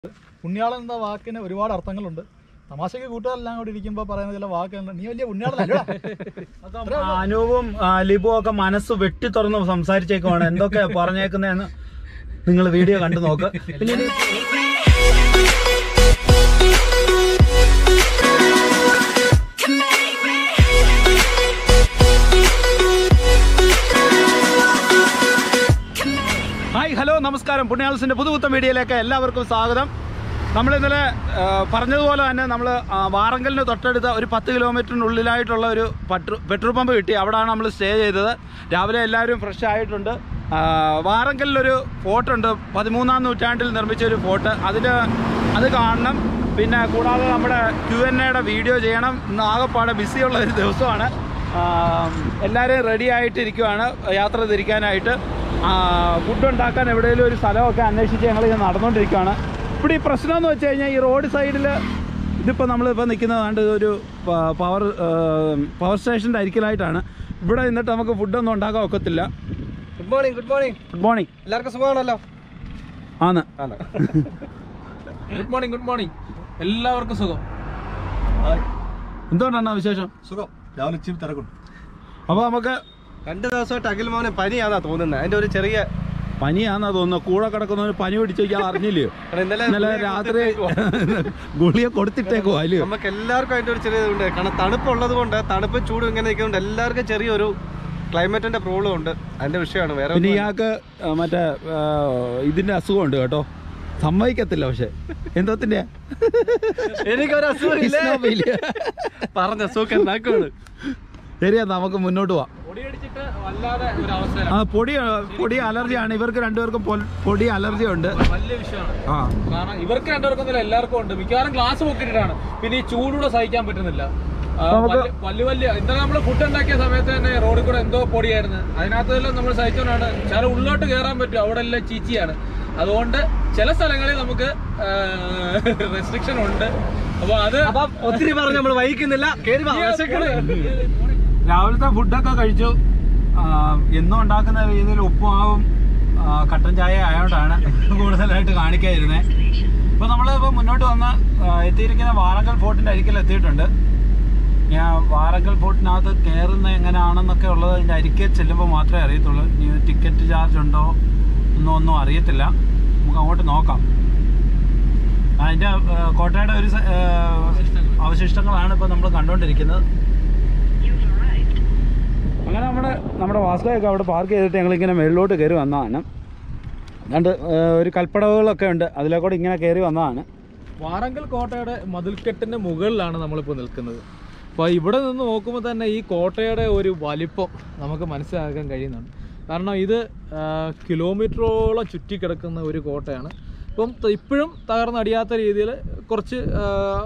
പുണ്യാളൻ എന്ന വാക്കിന് ഒരുപാട് അർത്ഥങ്ങളുണ്ട് തമാശക്ക് കൂട്ടുകാരെല്ലാം കൂടി ഇരിക്കുമ്പോൾ പറയുന്ന ചില വാക്കുകളുണ്ട് നീ വലിയ പുണ്യാളനല്ല അനൂപും ആ, ലിബുവും ഒക്കെ മനസ്സ് വെട്ടി തുറന്ന് സംസാരിച്ചേക്കുവാണ് എന്തൊക്കെ പറഞ്ഞേക്കുന്നതെന്ന് നിങ്ങൾ വീഡിയോ കണ്ടു നോക്ക് പിന്നെ ഇനി ഹായ് ഹലോ നമസ്കാരം പുണ്യാൾസിന്റെ പുതുപുത്തൻ വീഡിയോയിലേക്ക് എല്ലാവർക്കും സ്വാഗതം നമ്മൾ ഇന്നലെ ആ, പറഞ്ഞതുപോലെ തന്നെ നമ്മൾ വാറങ്കലിന് തൊട്ടടുത്ത ഒരു പത്ത് കിലോമീറ്ററിനുള്ളിലായിട്ടുള്ള ഒരു പട്രോ പെട്രോൾ പമ്പ് കിട്ടി അവിടെയാണ് നമ്മൾ സ്റ്റേ ചെയ്തത് രാവിലെ എല്ലാവരും ഫ്രഷ് ആയിട്ടുണ്ട് ആ, വാറങ്കലിലൊരു ഫോർട്ട് ഉണ്ട് പതിമൂന്നാം നൂറ്റാണ്ടിൽ നിർമ്മിച്ച ഒരു ഫോർട്ട് അതിൽ അത് കാണണം പിന്നെ കൂടാതെ നമ്മുടെ ക്യു എൻ എയുടെ വീഡിയോ ചെയ്യണം ഇന്ന് ആകെപ്പാടെ ബിസിയുള്ള ഒരു ദിവസമാണ് എല്ലാവരും റെഡി ആയിട്ടിരിക്കുവാണ് യാത്ര തിരിക്കാനായിട്ട് ഫുഡ് ഉണ്ടാക്കാൻ എവിടെയെങ്കിലും ഒരു സ്ഥലമൊക്കെ അന്വേഷിച്ച് ഞങ്ങൾ ഇങ്ങനെ നടന്നുകൊണ്ടിരിക്കുകയാണ് ഇവിടെ ഈ പ്രശ്നം എന്ന് വെച്ച് കഴിഞ്ഞാൽ ഈ റോഡ് സൈഡിൽ ഇതിപ്പോൾ നമ്മളിപ്പോൾ നിൽക്കുന്നത് കണ്ട് ഒരു പ- പവർ പവർ സ്റ്റേഷൻ്റെ അരിക്കലായിട്ടാണ് ഇവിടെ നിന്നിട്ട് നമുക്ക് ഫുഡൊന്നും ഉണ്ടാക്കാൻ ഒക്കത്തില്ല good morning good morning good morning എല്ലാവർക്കും സുഖമാണല്ലോ ആണ് ഗുഡ് മോർണിംഗ് ഗുഡ് മോർണിംഗ് എല്ലാവർക്കും സുഖം എന്തുകൊണ്ടാണ് വിശേഷം സുഖം രാവിലെ ഇച്ചിരി തിരക്കുണ്ട് അപ്പോൾ നമുക്ക് രണ്ട് ദിവസമായിട്ട് അഖിൽ മോനെ പനിയാന്നാ തോന്നുന്നത് അതിന്റെ ഒരു ചെറിയ പനിയാന്നാ തോന്നുന്നത് കൂടെ കിടക്കുന്നവന് പനി പിടിച്ച് ഞാൻ അറിഞ്ഞില്ലയോ കാരണം ഇന്നലെ ഇന്നലെ ഗുളിക രാത്രി കൊടുത്തിട്ടേക്കുവാ. ഗുളിയെ കൊടുത്തിട്ടേക്കോ അല്ലയോ നമുക്ക് എല്ലാവർക്കും അതിന്റെ ഒരു ചെറിയ ഇതുണ്ട് കാരണം തണുപ്പുള്ളത് കൊണ്ട് തണുപ്പും ചൂടും ഇങ്ങനെ നിൽക്കുന്നുണ്ട് എല്ലാവർക്കും ചെറിയൊരു ക്ലൈമറ്റിന്റെ പ്രോബ്ലം ഉണ്ട് അതിന്റെ വിഷയമാണ് വേറെ പിന്നെ ഒന്നുമല്ല. ഇയാൾക്ക് ആ, മറ്റേ ആ, ഇതിന്റെ അസുഖമുണ്ട് കേട്ടോ സമ്മതിക്കത്തില്ല പക്ഷെ എന്തോത്തിന്റെ എനിക്കൊരു അസുഖമില്ല പറഞ്ഞ സൂക്കൻ നാക്കോട് ശരിയാ നമുക്ക് മുന്നോട്ട് പോവാം പൊടിയടിച്ചിട്ട് വല്ലാതെ ഒരു അവസരം ആ പൊടി പൊടി അലർജിയാണ് ഇവർക്ക് രണ്ടുപേർക്കും പൊൽ- പൊടി അലർജി ഉണ്ട് വലിയ വിഷയമാണ് ആ കാരണം ഇവർക്ക് രണ്ടുപേർക്കൊന്നും എല്ലാവർക്കും ഉണ്ട് മിക്കവാറും ഗ്ലാസ് പൊക്കിയിട്ടാണ് പിന്നെ ഈ ചൂടൂടെ സഹിക്കാൻ പറ്റുന്നില്ല ആ, നമുക്ക് വല്യ- വലിയ വലിയ ഇന്നലെ നമ്മൾ ഫുഡ് ഉണ്ടാക്കിയ സമയത്ത് തന്നെ റോഡിൽ കൂടെ എന്തോ പൊടിയായിരുന്നു അതിനകത്തെല്ലാം നമ്മൾ സഹിച്ചോണ്ടാണ് ചില ഉള്ളോട്ട് കയറാൻ പറ്റും അവിടെ എല്ലാം ചീച്ചിയാണ് അതുകൊണ്ട് ചില സ്ഥലങ്ങളിൽ നമുക്ക് റെസ്ട്രിക്ഷൻ ഉണ്ട് അപ്പൊ അത് അപ്പൊ ഒത്തിരി പറഞ്ഞ് നമ്മൾ വഹിക്കുന്നില്ല കേറി വാ, വിശക്കണ്. രാവിലത്തെ ഫുഡൊക്കെ കഴിച്ചു ആ, എന്നും ഉണ്ടാക്കുന്ന രീതിയിൽ ഉപ്പുമാവും ആ, കട്ടൻ ചായ ആയതുകൊണ്ടാണ് കൂടുതലായിട്ട് കാണിക്കാതിരുന്നേ ഇപ്പോൾ നമ്മൾ ഇപ്പോൾ മുന്നോട്ട് വന്ന് ആ, എത്തിയിരിക്കുന്ന വാറങ്കൽ ഫോർട്ടിൻ്റെ അരിക്കൽ എത്തിയിട്ടുണ്ട് ഞാൻ വാറങ്കൽ ഫോർട്ടിനകത്ത് കയറുന്ന എങ്ങനെയാണെന്നൊക്കെ ഉള്ളത് അതിൻ്റെ അരിക്കൽ ചെല്ലുമ്പോൾ മാത്രമേ അറിയത്തുള്ളൂ ഇനി ടിക്കറ്റ് ചാർജ് ഉണ്ടോ എന്നോ ഒന്നും അറിയത്തില്ല നമുക്ക് അങ്ങോട്ട് നോക്കാം അതിൻ്റെ ആ, കോട്ടയുടെ ഒരു സ- ആ, അവശിഷ്ടങ്ങളാണ് ഇപ്പോൾ നമ്മൾ കണ്ടുകൊണ്ടിരിക്കുന്നത് അങ്ങനെ നമ്മുടെ നമ്മുടെ വാസ്കയൊക്കെ അവിടെ പാർക്ക് ചെയ്തിട്ട് ഞങ്ങളിങ്ങനെ മേളിലോട്ട് കയറി വന്നതാണ് അതുകൊണ്ട് ഒരു കൽപ്പടവുകളൊക്കെ ഉണ്ട് അതിലേക്കൂടെ ഇങ്ങനെ കയറി വന്നതാണ് വാറങ്കൽ കോട്ടയുടെ മതിൽക്കെട്ടിന്റെ മുകളിലാണ് നമ്മളിപ്പോൾ നിൽക്കുന്നത് അപ്പോൾ ഇവിടെ നിന്ന് നോക്കുമ്പോൾ തന്നെ ഈ കോട്ടയുടെ ഒരു വലിപ്പം നമുക്ക് മനസ്സിലാക്കാൻ കഴിയുന്നുണ്ട് കാരണം ഇത് ആ, കിലോമീറ്ററോളം ചുറ്റിക്കിടക്കുന്ന ഒരു കോട്ടയാണ് ഇപ്പം ത- ഇപ്പോഴും തകർന്നടിയാത്ത രീതിയിൽ കുറച്ച് ആ,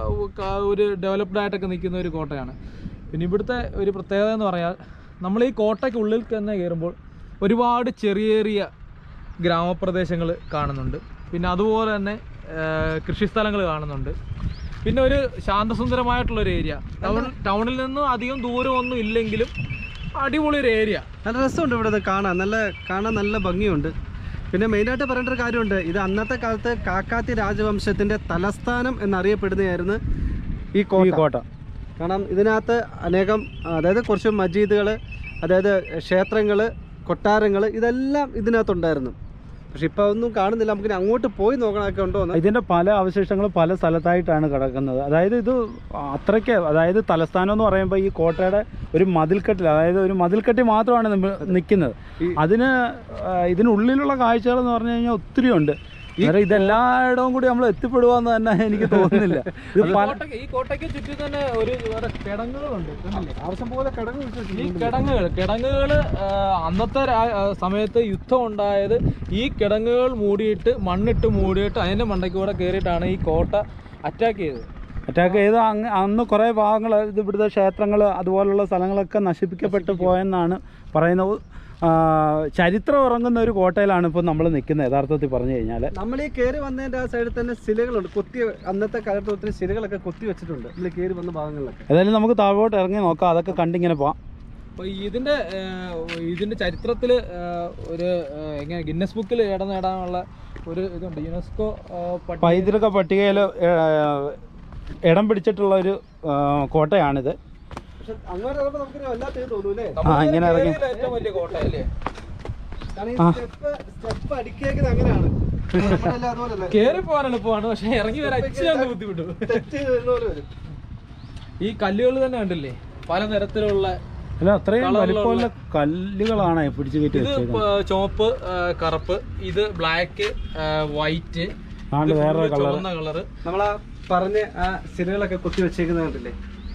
ക- ഒരു ഡെവലപ്ഡ് ആയിട്ടൊക്കെ നിൽക്കുന്ന ഒരു കോട്ടയാണ് പിന്നെ ഇവിടുത്തെ ഒരു പ്രത്യേകത എന്ന് പറയാൽ നമ്മൾ ഈ കോട്ടയ്ക്കുള്ളിൽ തന്നെ കയറുമ്പോൾ ഒരുപാട് ചെറിയ ചെറിയ ഗ്രാമപ്രദേശങ്ങൾ കാണുന്നുണ്ട് പിന്നെ അതുപോലെ തന്നെ കൃഷിസ്ഥലങ്ങൾ കാണുന്നുണ്ട് പിന്നെ ഒരു ശാന്തസുന്ദരമായിട്ടുള്ള ഒരു ഏരിയ ടൗൺ ടൗണിൽ നിന്നും അധികം ദൂരമൊന്നും ഇല്ലെങ്കിലും അടിപൊളി ഒരു ഏരിയ നല്ല രസമുണ്ട് ഇവിടെ ഇത് കാണാൻ നല്ല കാണാൻ നല്ല ഭംഗിയുണ്ട് പിന്നെ മെയിനായിട്ട് പറയേണ്ട ഒരു കാര്യമുണ്ട് ഇത് അന്നത്തെ കാലത്ത് കാക്കാത്തി രാജവംശത്തിന്റെ തലസ്ഥാനം എന്നറിയപ്പെടുന്നതായിരുന്നു ഈ ഈ കോട്ട കോട്ട കാരണം ഇതിനകത്ത് അനേകം അതായത് കുറച്ച് മജീദുകൾ അതായത് ക്ഷേത്രങ്ങൾ കൊട്ടാരങ്ങൾ ഇതെല്ലാം ഇതിനകത്തുണ്ടായിരുന്നു പക്ഷെ ഇപ്പോൾ ഒന്നും കാണുന്നില്ല നമുക്ക് ഇനി അങ്ങോട്ട് പോയി നോക്കണമൊക്കെ ഉണ്ടോ എന്ന് ഇതിന്റെ പല അവശിഷ്ടങ്ങളും പല സ്ഥലത്തായിട്ടാണ് കിടക്കുന്നത് അതായത് ഇത് അത്രയ്ക്ക് അതായത് തലസ്ഥാനം എന്ന് പറയുമ്പോൾ ഈ കോട്ടയുടെ ഒരു മതിൽക്കെട്ടിൽ അതായത് ഒരു മതിൽക്കെട്ടിൽ മാത്രമാണ് നമ്മ- നിൽക്കുന്നത് അതിന് ആ, ഇതിനുള്ളിലുള്ള കാഴ്ചകൾ എന്ന് പറഞ്ഞു കഴിഞ്ഞാൽ ഒത്തിരി ഉണ്ട് അന്നേരം ഇതെല്ലായിടവും കൂടി നമ്മൾ എത്തിപ്പെടുവാന്ന് തന്നെ എനിക്ക് തോന്നുന്നില്ല ഇത് പല കോട്ടയ്ക്ക് ഈ കോട്ടയ്ക്ക് ചുറ്റും തന്നെ ഒരു വേറെ കിടങ്ങുകളുണ്ട് കണ്ടില്ലേ? ആവശ്യം പോലെ കിടങ്ങ് ഈ വിശ്വസിക്കുന്നു കിടങ്ങുകൾ കിടങ്ങുകൾ അന്നത്തെ രാ- ആ, സമയത്ത് യുദ്ധം ഉണ്ടായത് ഈ കിടങ്ങുകൾ മൂടിയിട്ട് മണ്ണിട്ട് മൂടിയിട്ട് അതിന്റെ മണ്ടയ്ക്ക് കൂടെ കയറിയിട്ടാണ് ഈ കോട്ട അറ്റാക്ക് ചെയ്തത് അറ്റാക്ക് ചെയ്ത് അങ്ങ് അന്ന് കുറേ ഭാഗങ്ങൾ ഇത് ഇവിടുത്തെ ക്ഷേത്രങ്ങൾ അതുപോലുള്ള സ്ഥലങ്ങളൊക്കെ നശിപ്പിക്കപ്പെട്ടു പോയെന്നാണ് പറയുന്നത് ആ, ചരിത്രം ഉറങ്ങുന്ന ഒരു കോട്ടയിലാണ് ഇപ്പോൾ നമ്മൾ നിൽക്കുന്നത് യഥാർത്ഥത്തിൽ പറഞ്ഞു കഴിഞ്ഞാൽ നമ്മൾ ഈ കയറി വന്നതിന്റെ ആ സൈഡിൽ തന്നെ ശിലകളുണ്ട് കൊത്തി അന്നത്തെ കാലത്ത് ഒത്തിരി ശിലകളൊക്കെ കൊത്തി വെച്ചിട്ടുണ്ട് നമ്മൾ കയറി വന്ന ഭാഗങ്ങളിലൊക്കെ ഏതായാലും നമുക്ക് താഴോട്ട് ഇറങ്ങി നോക്കാം അതൊക്കെ കണ്ടിങ്ങനെ പോവാം അപ്പോൾ ഇതിന്റെ ആ, ഇതിന്റെ ചരിത്രത്തിൽ ഒരു ആ, എങ്ങനെ ഗിന്നസ് ബുക്കിൽ ഇടം നേടാനുള്ള ഒരു ഇതുണ്ട് യുനെസ്കോ ആ, പട്ടിക പൈതൃക പട്ടികയിൽ ഇടം പിടിച്ചിട്ടുള്ള ഒരു ആ, കോട്ടയാണിത് പക്ഷെ അങ്ങോട്ട് ഇറങ്ങുമ്പോൾ നമുക്കൊരു വല്ലാത്ത ഇത് തോന്നും അല്ലേ നമ്മൾ ആ, ഇങ്ങനെ ഇറങ്ങി. കേരളത്തിലെ ഏറ്റവും വലിയ കോട്ടയല്ലേ കാരണം ഈ ആ. സ്റ്റെപ്പ് സ്റ്റെപ്പ് അടിക്കേക്കുന്നത് അങ്ങനെയാണ് നമ്മുടെ എല്ലാം അതുപോലല്ലേ കേറി പോകാൻ എളുപ്പമാണ് പക്ഷെ ഇറങ്ങി വരാൻ ഇച്ചിരി ബുദ്ധിമുട്ട് തെറ്റ് വരുന്ന പോലെ വരും ഈ കല്ലുകൾ തന്നെ കണ്ടില്ലേ പലതരത്തിലുള്ള അല്ല അത്രയും കളറിലുള്ള- വലിപ്പമുള്ള കല്ലുകളാണ് പിടിച്ചു കയറ്റി ഇത് വെച്ചേക്കുന്നത് പ- ചുവപ്പ് ആ, കറുപ്പ് ഇത് ബ്ലാക്ക് വൈറ്റ് ആണ്ട് വേറൊരു കളർ ചുവന്ന കളറ് നമ്മളാ പറഞ്ഞ ആ സിരകളൊക്കെ കുത്തി വെച്ചേക്കുന്നത് കണ്ടില്ലേ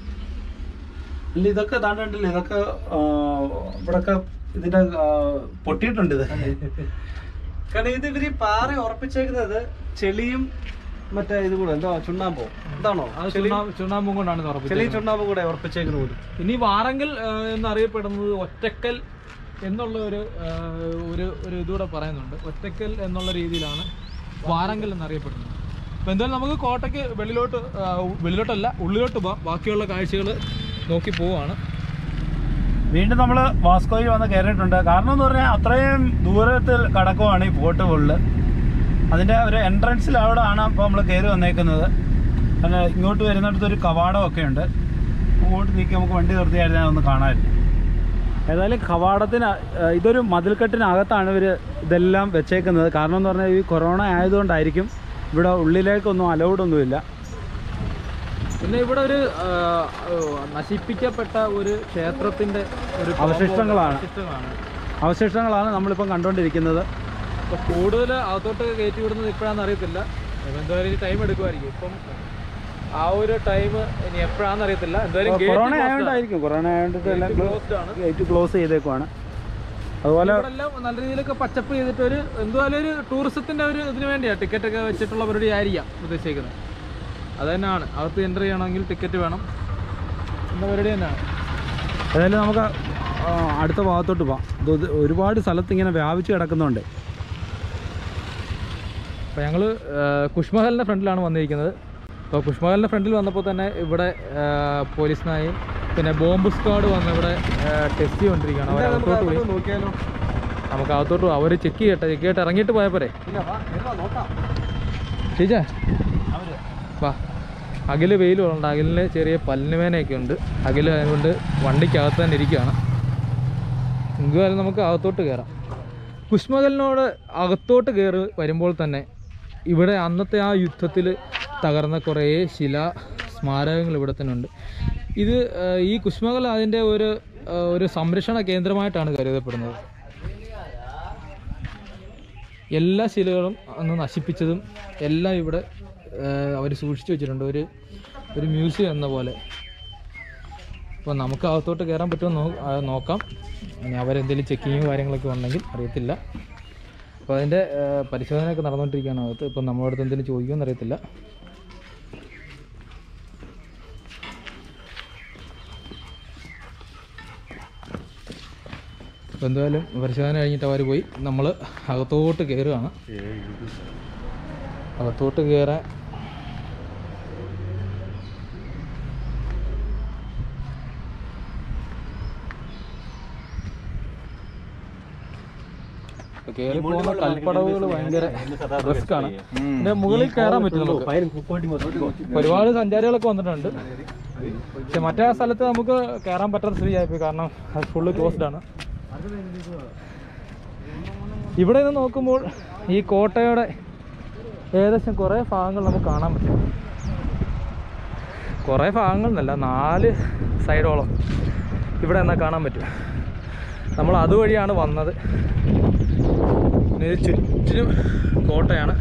ഇല്ല ഇതൊക്കെ താണ്ടില്ല ഇതൊക്കെ ആ, ഇവിടൊക്കെ ഇതിന്റെ ആ, പൊട്ടിയിട്ടുണ്ട് ഇത് കാരണം ഇത് ഇവര് പാറ ഉറപ്പിച്ചേക്കുന്നത് ചെളിയും മറ്റേ ഇത് കൂടെ എന്തോ ചുണ്ണാമ്പോ എന്താണോ അത് ചെളി ചുണ്ണാ- ചുണ്ണാമ്പും കൊണ്ടാണ് ഇത് ചെളി ഉറപ്പിച്ചത് ചുണ്ണാമ്പും കൂടെ ഉറപ്പിച്ചേക്കുന്ന പോലും ഇനി വാറങ്കൽ ആ, എന്നറിയപ്പെടുന്നത് ഒറ്റക്കൽ എന്നുള്ള ഒരു ആ, ഒരു ഒരു ഇതുകൂടെ പറയുന്നുണ്ട് ഒറ്റക്കൽ എന്നുള്ള രീതിയിലാണ് വാറങ്കൽ എന്നറിയപ്പെടുന്നത് അപ്പോൾ എന്തായാലും നമുക്ക് കോട്ടയ്ക്ക് വെളിയിലോട്ട് ആ, വെളിയിലോട്ടല്ല ഉള്ളിലോട്ട് പോവാം ബാക്കിയുള്ള കാഴ്ചകൾ നോക്കി പോവാണ് വീണ്ടും നമ്മൾ വാസ്കോയിൽ വന്ന് കയറിയിട്ടുണ്ട് കാരണം എന്ന് പറഞ്ഞാൽ അത്രയും ദൂരത്തിൽ കടക്കുവാണ് ഈ പോർട്ട് ഫുള്ള് അതിൻ്റെ ഒരു എൻട്രൻസിൽ അവിടെ ആണ് ഇപ്പോൾ നമ്മൾ കയറി വന്നേക്കുന്നത് പിന്നെ ഇങ്ങോട്ട് വരുന്നിടത്ത് ഒരു കവാടമൊക്കെ ഉണ്ട് അങ്ങോട്ട് നീക്കി നമുക്ക് വണ്ടി നിർത്തിയായിരുന്നു ഒന്ന് കാണാമായിരുന്നു ഏതായാലും കവാടത്തിന് അഹ് ഇതൊരു മതിൽക്കെട്ടിനകത്താണ് ഇവർ ഇതെല്ലാം വെച്ചേക്കുന്നത് കാരണം എന്ന് പറഞ്ഞാൽ ഈ കൊറോണ ആയതുകൊണ്ടായിരിക്കും ഇവിടെ ഉള്ളിലേക്കൊന്നും അലൗഡ് ഒന്നുമില്ല പിന്നെ ഇവിടെ ഒരു ആ, ആ, നശിപ്പിക്കപ്പെട്ട ഒരു ക്ഷേത്രത്തിന്റെ ഒരു അവശിഷ്ടങ്ങളാണ്. അവശിഷ്ടങ്ങളാണ് അവശിഷ്ടങ്ങളാണ് നമ്മളിപ്പം കണ്ടുകൊണ്ടിരിക്കുന്നത് അപ്പൊ കൂടുതൽ അകത്തോട്ട് കയറ്റി വിടുന്നത് ഇപ്പോഴാണെന്ന് അറിയത്തില്ല എന്തായാലും ടൈം എടുക്കുമായിരിക്കും ഇപ്പം ആ ഒരു ടൈം ഇനി എപ്പോഴാണെന്ന് അറിയത്തില്ല എന്തായാലും gate കൊറോണ closed ആണ്. ആയതുകൊണ്ടായിരിക്കും കൊറോണ ആയതുകൊണ്ട് എല്ലാം Gate closed ആണ് ഗേറ്റ് ക്ലോസ് ചെയ്തേക്കുവാണ് അതുപോലെ ഇവിടെല്ലാം നല്ല രീതിയിലൊക്കെ പച്ചപ്പ് ചെയ്തിട്ട് ഒരു എന്തുവായാലും ഒരു ടൂറിസത്തിന്റെ ഒരു ഇതിന് വേണ്ടിയാണ് ടിക്കറ്റ് ഒക്കെ വെച്ചിട്ടുള്ള പരിപാടി ആയിരിക്കാം ഉദ്ദേശിക്കുന്നത് അത് തന്നെയാണ് അകത്ത് എൻ്റർ ചെയ്യണമെങ്കിൽ ടിക്കറ്റ് വേണം എന്ന പരിപാടി തന്നെയാണ് ഏതായാലും നമുക്ക് ആ, അടുത്ത ഭാഗത്തോട്ട് പോവാം ഇത് ഇത് ഒരുപാട് സ്ഥലത്ത് ഇങ്ങനെ വ്യാപിച്ച് കിടക്കുന്നുണ്ട് അപ്പോൾ ഞങ്ങൾ കുഷ്മഹലിൻ്റെ ഫ്രണ്ടിലാണ് വന്നിരിക്കുന്നത് അപ്പോൾ കുഷ്മഹലിൻ്റെ ഫ്രണ്ടിൽ വന്നപ്പോൾ തന്നെ ഇവിടെ ആ, പോലീസ് നായും പിന്നെ ബോംബ് സ്ക്വാഡ് വന്ന് ഇവിടെ ടെസ്റ്റ് ചെയ്തുകൊണ്ടിരിക്കുകയാണ് അവർ അകത്തോട്ട് പോയി നോക്കിയാലോ നമുക്ക് അകത്തോട്ട് പോയി അവർ ചെക്ക് ചെയ്യട്ടെ ചെക്ക് ചെയ്തിട്ട് ഇറങ്ങിയിട്ട് പോയാൽ പോരെ ഇല്ല വാ കേറാം, നോക്കാം ടീച്ചേ വാ അഖില് വെയിൽ ഉണ്ട് അഖിലിന് ചെറിയ പല്ലുവേനയൊക്കെ ഉണ്ട് അഖില് അതുകൊണ്ട് വണ്ടിക്കകത്ത് തന്നെ ഇരിക്കുകയാണ് എങ്കിലും നമുക്ക് അകത്തോട്ട് കയറാം കുഷ്മകലിനോട് അകത്തോട്ട് കയറി വരുമ്പോൾ തന്നെ ഇവിടെ അന്നത്തെ ആ യുദ്ധത്തിൽ തകർന്ന കുറേ ശില സ്മാരകങ്ങൾ ഇവിടെ തന്നെ ഉണ്ട് ഇത് ആ, ഈ കുഷ്മകൽ അതിൻ്റെ ഒരു ആ, ഒരു സംരക്ഷണ കേന്ദ്രമായിട്ടാണ് കരുതപ്പെടുന്നത് എല്ലാ ശിലകളും അന്ന് നശിപ്പിച്ചതും എല്ലാം ഇവിടെ അവർ സൂക്ഷിച്ചു വെച്ചിട്ടുണ്ട് ഒരു ഒരു മ്യൂസിയം എന്ന പോലെ അപ്പോൾ നമുക്ക് അകത്തോട്ട് കയറാൻ പറ്റുമോ നോ ആ, നോക്കാം ഇനി അവരെന്തെങ്കിലും ചെക്കിങ്ങും കാര്യങ്ങളൊക്കെ ഉണ്ടെങ്കിൽ അറിയത്തില്ല അപ്പോൾ അതിൻ്റെ ആ, പരിശോധനയൊക്കെ നടന്നുകൊണ്ടിരിക്കുകയാണ് അകത്ത് ഇപ്പം നമ്മുടെ അടുത്ത് എന്തെങ്കിലും ചോദിക്കുമെന്ന് അറിയത്തില്ല അപ്പോൾ എന്തായാലും പരിശോധന കഴിഞ്ഞിട്ട് അവർ പോയി നമ്മൾ അകത്തോട്ട് കയറുകയാണ് അകത്തോട്ട് കയറാൻ കയറി പോകുന്ന കൽപ്പടവുകൾ ഭയങ്കര റിസ്ക് ആണ് ഇതിന്റെ മുകളിൽ കയറാൻ പറ്റും നമുക്ക് ഒരുപാട് സഞ്ചാരികളൊക്കെ വന്നിട്ടുണ്ട് പക്ഷെ മറ്റേ ആ സ്ഥലത്ത് നമുക്ക് കയറാൻ പറ്റാത്ത സ്ഥിതിയായിപ്പോയി കാരണം അത് ഫുള്ള് ക്ലോസ്ഡ് ആണ് ഇവിടെ നിന്ന് നോക്കുമ്പോൾ ഈ കോട്ടയുടെ ഏകദേശം കുറേ ഭാഗങ്ങൾ നമുക്ക് കാണാൻ പറ്റും കുറേ ഭാഗങ്ങൾ എന്നല്ല നാല് സൈഡോളം ഇവിടെ എന്നാൽ കാണാൻ പറ്റും നമ്മൾ അതുവഴിയാണ് വന്നത് പിന്നെ ഇത് ചുറ്റിനും കോട്ടയാണ്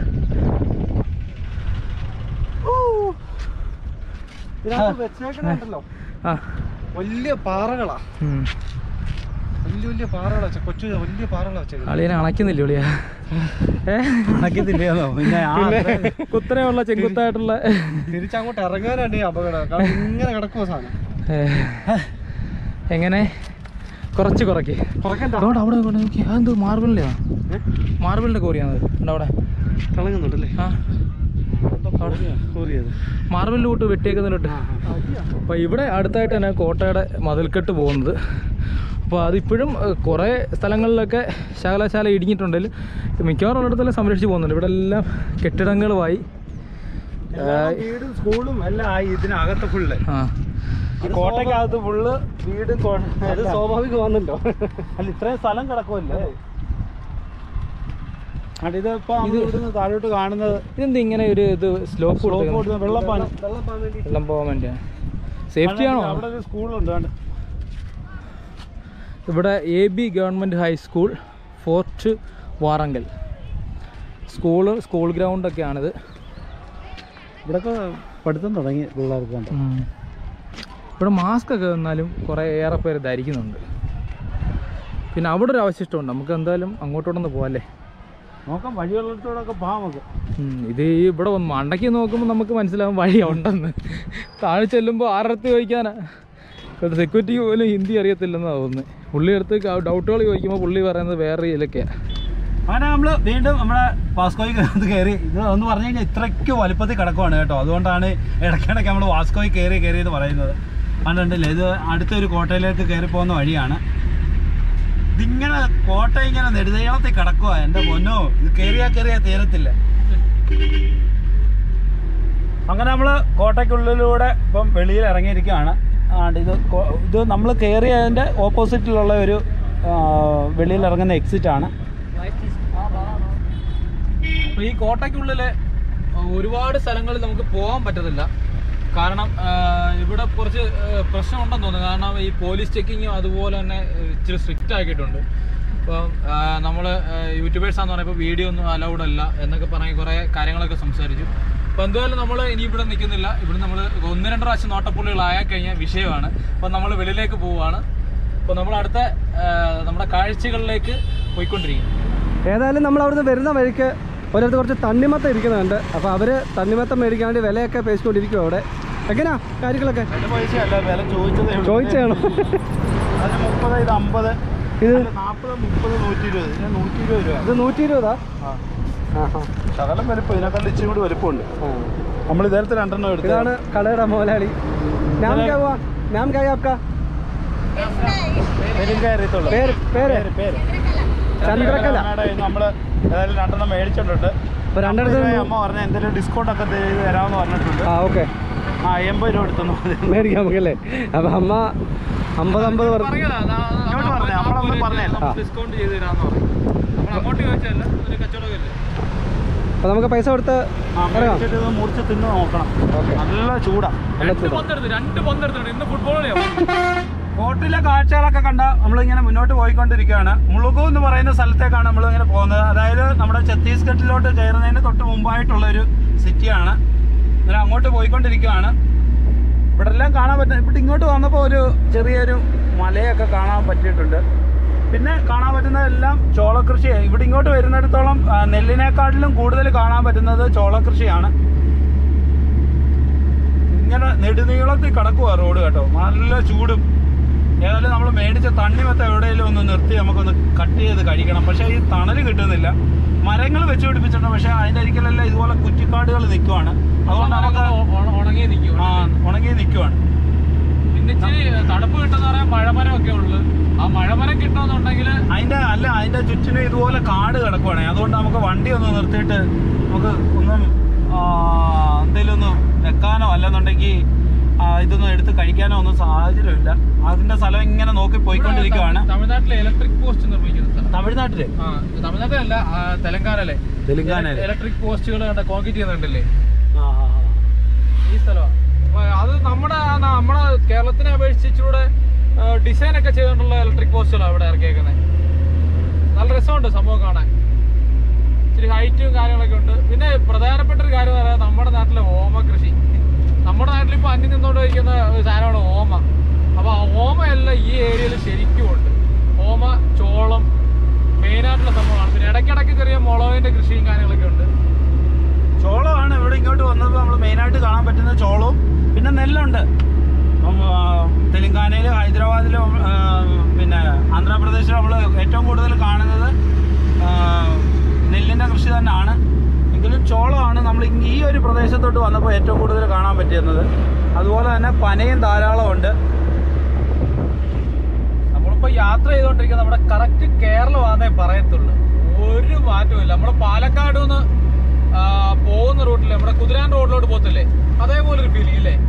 ഇതിനകത്ത് വെച്ചേക്കണുണ്ടല്ലോ ആ വലിയ പാറകളാ ഉം. വലിയ വലിയ പാറകളാ വെച്ച കൊച്ചു വലിയ പാറകളാ വെച്ചേക്കുന്നത് അളിയനെ അണയ്ക്കുന്നില്ല ഒളിയാ ഏ നടക്കത്തില്ലയോ പിന്നെ ആ കുത്തനെയുള്ള ചെങ്കുത്തായിട്ടുള്ള തിരിച്ചങ്ങോട്ട് ഇറങ്ങാനാണ് ഈ അപകടം കാരണം ഇങ്ങനെ കിടക്കുമോ സാധനം ഏ, എങ്ങനെ കുറച്ച് കുറയ്ക്ക് കുറക്കണ്ട അതുകൊണ്ട് അവിടെ കൊണ്ട് നോക്കി അതെന്തോ മാർബിളിൻ്റെ മാർബിളിൻ്റെ കോറിയാണ് ഉണ്ട് അവിടെ തിളങ്ങുന്നുണ്ടല്ലേ ആ കോറിയത് മാർബിളിൻ്റെ കൂട്ട് വെട്ടിയേക്കുന്നിട്ട് അപ്പോൾ ഇവിടെ അടുത്തായിട്ട് തന്നെ കോട്ടയുടെ മതിൽക്കെട്ട് പോകുന്നത് അപ്പോൾ അതിപ്പോഴും ഏഹ്, കുറേ സ്ഥലങ്ങളിലൊക്കെ ശകലശാല ഇടിഞ്ഞിട്ടുണ്ടെങ്കിലും മിക്കവാറും ഉള്ളിടത്തെല്ലാം സംരക്ഷിച്ച് പോകുന്നുണ്ട് ഇവിടെ എല്ലാം കെട്ടിടങ്ങളുമായി എല്ലാം വീടും സ്കൂളും എല്ലാം ആയി ഇതിനകത്ത് ഫുള്ള് ആ ഈ കോട്ടയ്ക്കകത്ത് ഫുള്ള് വീടും കോ- അത് എല്ലാം. സ്വാഭാവികമാണല്ലോ അല്ല ഇത്രയും സ്ഥലം കിടക്കുമല്ലേ അത് ഇതിപ്പോ നമ്മൾ ഇവിടുന്ന് താഴോട്ട് കാണുന്നത് ഇതെന്ത് ഇങ്ങനെ ഒരു ഇത് സ്ലോപ്പ് slope കൊടുത്ത വെള്ളപ്പാൻ വെള്ളം പോകാൻ വേണ്ടി വെള്ളം പോകാൻ വേണ്ടിയാ സേഫ്റ്റി ആണോ അവിടെ ഒരു സ്കൂളുണ്ട് കണ്ടോ? ഇവിടെ A B government high school fort Warangal school school ഗ്രൗണ്ടൊക്കെയാണിത് ഇവിടൊക്കെ പഠിത്തം തുടങ്ങി പിള്ളേർക്ക് കണ്ടോ ഉം. ഇവിടെ മാസ്ക് ഒക്കെ വന്നാലും കുറേ ഏറെ പേര് ധരിക്കുന്നുണ്ട് പിന്നെ അവിടെ ഒരു അവശിഷ്ടമുണ്ട് നമുക്ക് എന്തായാലും അങ്ങോട്ടോടൊന്ന് പോകാല്ലേ നോക്കാം വഴിയുള്ളിടത്തോടൊക്കെ പോകാം നമുക്ക് ഉം, ഇത് ഈ ഇവിടെ വന്ന് മണ്ടയ്ക്ക് നോക്കുമ്പോൾ നമുക്ക് മനസ്സിലാവും വഴി ഉണ്ടെന്ന് താഴെ ചെല്ലുമ്പോൾ ആറടുത്ത് ചോദിക്കാനാ ഇവിടെ സെക്യൂരിറ്റിക്ക് പോലും ഹിന്ദി അറിയത്തില്ലെന്നാണ് തോന്നുന്നത് പുള്ളി അടുത്ത് ഡൗട്ടുകൾ ചോദിക്കുമ്പോൾ പുള്ളി പറയുന്നത് വേറെ ഇതിലൊക്കെയാണ് അങ്ങനെ നമ്മൾ വീണ്ടും നമ്മുടെ വാസ്കോയ്ക്കകത്ത് കയറി ഇത് ഒന്ന് പറഞ്ഞു കഴിഞ്ഞാൽ ഇത്രയ്ക്ക് വലുപ്പത്തിൽ കിടക്കുവാണ് കേട്ടോ അതുകൊണ്ടാണ് ഇടയ്ക്കിടയ്ക്ക് നമ്മൾ വാസ്കോയിൽ കയറി കയറി എന്ന് പറയുന്നത് കണ്ടിട്ടില്ലേ ഇത് അടുത്തൊരു കോട്ടയിലേക്ക് കയറി പോകുന്ന വഴിയാണ് ഇതിങ്ങനെ കോട്ട ഇങ്ങനെ നെടുതീളത്തിൽ കിടക്കുക എൻ്റെ പൊന്നോ ഇത് കയറിയാ കയറിയാ തീരത്തില്ല അങ്ങനെ നമ്മൾ കോട്ടയ്ക്കുള്ളിലൂടെ ഇപ്പം വെളിയിൽ ഇറങ്ങിയിരിക്കുകയാണ് ആണ്ട് ഇത് കോ- ഇത് നമ്മൾ കയറിയതിൻ്റെ ഓപ്പോസിറ്റിലുള്ള ഒരു ആ, വെളിയിൽ ഇറങ്ങുന്ന എക്സിറ്റ് ആണ് അപ്പോൾ ഈ കോട്ടയ്ക്കുള്ളിൽ ഒരുപാട് സ്ഥലങ്ങളിൽ നമുക്ക് പോകാൻ പറ്റത്തില്ല കാരണം ആ, ഇവിടെ കുറച്ച് ആ, പ്രശ്നമുണ്ടെന്ന് തോന്നുന്നു കാരണം ഈ പോലീസ് ചെക്കിങ്ങും അതുപോലെ തന്നെ ആ, ഇച്ചിരി സ്ട്രിക്റ്റ് ആക്കിയിട്ടുണ്ട് ഇപ്പം നമ്മൾ യൂട്യൂബേഴ്സാന്ന് പറയുമ്പോൾ വീഡിയോ ഒന്നും അലൗഡ് അല്ല എന്നൊക്കെ പറഞ്ഞ് കുറേ കാര്യങ്ങളൊക്കെ സംസാരിച്ചു അപ്പോൾ എന്തായാലും നമ്മൾ ഇനി ഇവിടെ നിൽക്കുന്നില്ല ഇവിടെ നമ്മൾ ഒന്ന് രണ്ട് പ്രാവശ്യം നോട്ടപ്പുള്ളികളായ കഴിഞ്ഞ വിഷയമാണ് അപ്പം നമ്മൾ വെളിയിലേക്ക് പോവുകയാണ് അപ്പോൾ നമ്മൾ അടുത്ത ആ, നമ്മുടെ കാഴ്ചകളിലേക്ക് പോയിക്കൊണ്ടിരിക്കും ഏതായാലും നമ്മൾ അവിടുന്ന് വരുന്ന വഴിക്ക് ഒരിടത്ത് കുറച്ച് തണ്ണിമത്ത ഇരിക്കുന്നുണ്ട് അപ്പോൾ അവർ തണ്ണിമത്തം മേടിക്കാൻ വേണ്ടി വിലയൊക്കെ പേശിക്കൊണ്ടിരിക്കും അവിടെ എങ്ങനെയാ കാര്യങ്ങളൊക്കെ അതിന്റെ പൈസയല്ല വില ചോദിച്ചതേ ഉള്ളൂ. ചോദിച്ചാണോ അതിന് മുപ്പത് ഇത് അമ്പത് ഇത് നാൽപ്പത് മുപ്പത് നൂറ്റി ഇരുപത് ഇതിന് നൂറ്റി ഇരുപത് രൂപ ഇത് നൂറ്റി ഇരുപതാ ആ ആ ആ ശകലം വലുപ്പം ഇതിനേക്കാൾ ഇച്ചിരി കൂടി വലുപ്പമുണ്ട് ആ. നമ്മൾ ഇതേരത്തെ രണ്ടെണ്ണം എടുത്തു ഇതാണ് കടയുടെ മുതലാളി നാം ക്യാ हुआ നാം ക്യാ है आपका അറിയത്തുള്ളൂ പേര് പേര് പേര് പേര് ചന്ദ്രകല നമ്മൾ ഏതായാലും രണ്ടെണ്ണം മേടിച്ചിട്ടുണ്ട് അപ്പോൾ രണ്ടിടത്ത് അപ്പൊ അമ്മ പറഞ്ഞ എന്തെങ്കിലും ഡിസ്കൗണ്ട് ഒക്കെ ചെയ്ത് തരാമെന്ന് പറഞ്ഞിട്ടുണ്ട് ആ ഓക്കെ ആ എൺപത് രൂപ എടുത്തു മതി മേടിക്കാം നമുക്കല്ലേ അപ്പം അമ്മ അമ്പത് അമ്പത് പറഞ്ഞു ഇങ്ങോട്ട് പറഞ്ഞേ, നമ്മളൊന്നും പറഞ്ഞില്ല. ആ. ഡിസ്കൗണ്ട് ചെയ്ത് തരാന്ന് പറഞ്ഞു നമ്മൾ അങ്ങോട്ട് ചോദിച്ചല്ല ഒരു കച്ചവടമല്ലേ അപ്പോൾ നമുക്ക് പൈസ കൊടുത്ത് ആ ഇറങ്ങാം മേടിച്ചിട്ട് ഇത് മുറിച്ച് തിന്ന് നോക്കണം ഓക്കെ നല്ല ചൂടാ നല്ല രണ്ട് ചൂടാ പന്തെടുത്ത് രണ്ട് പന്തെടുത്തിട്ടുണ്ട് ഇന്ന് ഫുട്ബോൾ കോട്ടിലെ കാഴ്ചകളൊക്കെ കണ്ട നമ്മളിങ്ങനെ മുന്നോട്ട് പോയിക്കൊണ്ടിരിക്കുകയാണ് മുളുകു എന്ന് പറയുന്ന സ്ഥലത്തേക്കാണ് നമ്മളിങ്ങനെ പോകുന്നത് അതായത് നമ്മുടെ ഛത്തീസ്ഗഡിലോട്ട് കയറുന്നതിന് തൊട്ട് മുമ്പായിട്ടുള്ള ഒരു സിറ്റിയാണ് ഇങ്ങനെ അങ്ങോട്ട് പോയിക്കൊണ്ടിരിക്കുകയാണ് ഇവിടെ എല്ലാം കാണാൻ പറ്റുന്ന ഇവിടെ ഇങ്ങോട്ട് വന്നപ്പോൾ ഒരു ചെറിയൊരു മലയൊക്കെ കാണാൻ പറ്റിയിട്ടുണ്ട് പിന്നെ കാണാൻ പറ്റുന്നതെല്ലാം ചോളകൃഷി ഇവിടെ ഇങ്ങോട്ട് വരുന്നിടത്തോളം ആ, നെല്ലിനേക്കാട്ടിലും കൂടുതൽ കാണാൻ പറ്റുന്നത് ചോളകൃഷിയാണ് ഇങ്ങനെ നെടുനീളത്തിൽ കിടക്കുവാ റോഡ് കേട്ടോ നല്ല ചൂടും ഏതായാലും നമ്മൾ മേടിച്ച തണ്ണിമത്ത എവിടെയെങ്കിലും ഒന്ന് നിർത്തി നമുക്കൊന്ന് കട്ട് ചെയ്ത് കഴിക്കണം പക്ഷേ ഈ തണൽ കിട്ടുന്നില്ല മരങ്ങൾ വെച്ച് പിടിപ്പിച്ചിട്ടുണ്ട് പക്ഷേ അതിൻ്റെ അരിക്കലെല്ലാം ഇതുപോലെ കുറ്റിക്കാടുകൾ നിൽക്കുവാണ് അതുകൊണ്ട് നമുക്ക് ഉണങ്ങി നിൽക്കും ആ ഉണങ്ങി നിൽക്കുവാണ് പിന്നെ ഇച്ചിരി തണുപ്പ് കിട്ടുന്ന പറയാൻ മഴമരം ഒക്കെ ഉള്ളു ആ മഴമരം കിട്ടുമെന്നുണ്ടെങ്കിൽ അതിൻ്റെ അല്ല അതിൻ്റെ ചുറ്റിനും ഇതുപോലെ കാട് കിടക്കുവാണ് അതുകൊണ്ട് നമുക്ക് വണ്ടി ഒന്ന് നിർത്തിയിട്ട് നമുക്ക് ഒന്നും ആ, എന്തെങ്കിലും ഒന്ന് വെക്കാനോ അല്ലെന്നുണ്ടെങ്കിൽ ആ, ഇതൊന്നും എടുത്ത് കഴിക്കാനോ ഒന്നും സാഹചര്യമില്ല അതിൻ്റെ സ്ഥലം ഇങ്ങനെ നോക്കി പോയിക്കൊണ്ടിരിക്കുവാണ് തമിഴ്നാട്ടിലെ ഇലക്ട്രിക് പോസ്റ്റ് നിർമ്മിക്കുന്ന സ്ഥലം തമിഴ്നാട്ടില് ആ തമിഴ്നാട്ടിലല്ല ആ, തെലങ്കാനയിലെ തെലുങ്കാനയില് ഇലക്ട്രിക് പോസ്റ്റുകൾ കണ്ട കോൺക്രീറ്റ് ചെയ്യുന്നുണ്ടല്ലേ ആ, ആ, ആ. ഈ സ്ഥലമാണ് അപ്പൊ അത് നമ്മുടെ ആ ന- നമ്മുടെ കേരളത്തിനെ അപേക്ഷിച്ച് ഇച്ചിരൂടെ ഡിസൈൻ ഒക്കെ ചെയ്തുകൊണ്ടുള്ള ഇലക്ട്രിക് പോസ്റ്റുകളാണ് ഇവിടെ ഇറക്കിയേക്കുന്നത് നല്ല രസമുണ്ട് സംഭവം കാണാൻ ഇച്ചിരി ഹൈറ്റും കാര്യങ്ങളൊക്കെ ഉണ്ട് പിന്നെ പ്രധാനപ്പെട്ട ഒരു കാര്യം എന്ന് പറയാൻ നമ്മുടെ നാട്ടിലെ ഓമ കൃഷി നമ്മുടെ നാട്ടിൽ ഇപ്പൊ അന്യം നിന്നുകൊണ്ട് വയ്ക്കുന്ന ഒരു സാധനമാണ് ഓമ അപ്പൊ ആ ഓമയെല്ലാം ഈ ഏരിയയിൽ ശരിക്കും ഉണ്ട് ഓമ ചോളം മെയിനായിട്ടുള്ള സംഭവമാണ് പിന്നെ ഇടയ്ക്കിടയ്ക്ക് ചെറിയ മുളകിന്റെ കൃഷിയും കാര്യങ്ങളൊക്കെ ഉണ്ട് ചോളമാണ് ഇവിടെ ഇങ്ങോട്ട് വന്നപ്പോൾ നമ്മൾ മെയിനായിട്ട് കാണാൻ പറ്റുന്ന ചോളവും പിന്നെ നെല്ലുണ്ട് അപ്പം, ആ, തെലുങ്കാനയിലും ഹൈദരാബാദിലും ആ, പിന്നെ ആന്ധ്രാപ്രദേശിലും നമ്മൾ ഏറ്റവും കൂടുതൽ കാണുന്നത് ആ, നെല്ലിൻ്റെ കൃഷി തന്നെയാണ് എങ്കിലും ചോളമാണ് നമ്മൾ ഇങ് ഈ ഒരു പ്രദേശത്തോട്ട് വന്നപ്പോൾ ഏറ്റവും കൂടുതൽ കാണാൻ പറ്റുന്നത് അതുപോലെ തന്നെ പനയും ധാരാളം ഉണ്ട് നമ്മൾ നമ്മളിപ്പോ യാത്ര ചെയ്തുകൊണ്ടിരിക്കുന്ന നമ്മുടെ കറക്റ്റ് കേരളമാണെന്നേ പറയത്തുള്ളൂ ഒരു മാറ്റവും ഇല്ല നമ്മുടെ പാലക്കാട് നിന്ന് ആ, പോകുന്ന റൂട്ടിൽ നമ്മുടെ കുതിരാൻ റോഡിലോട്ട് പോകത്തില്ലേ അതേപോലെ ഒരു ഫീലിംഗ് ഇല്ലേ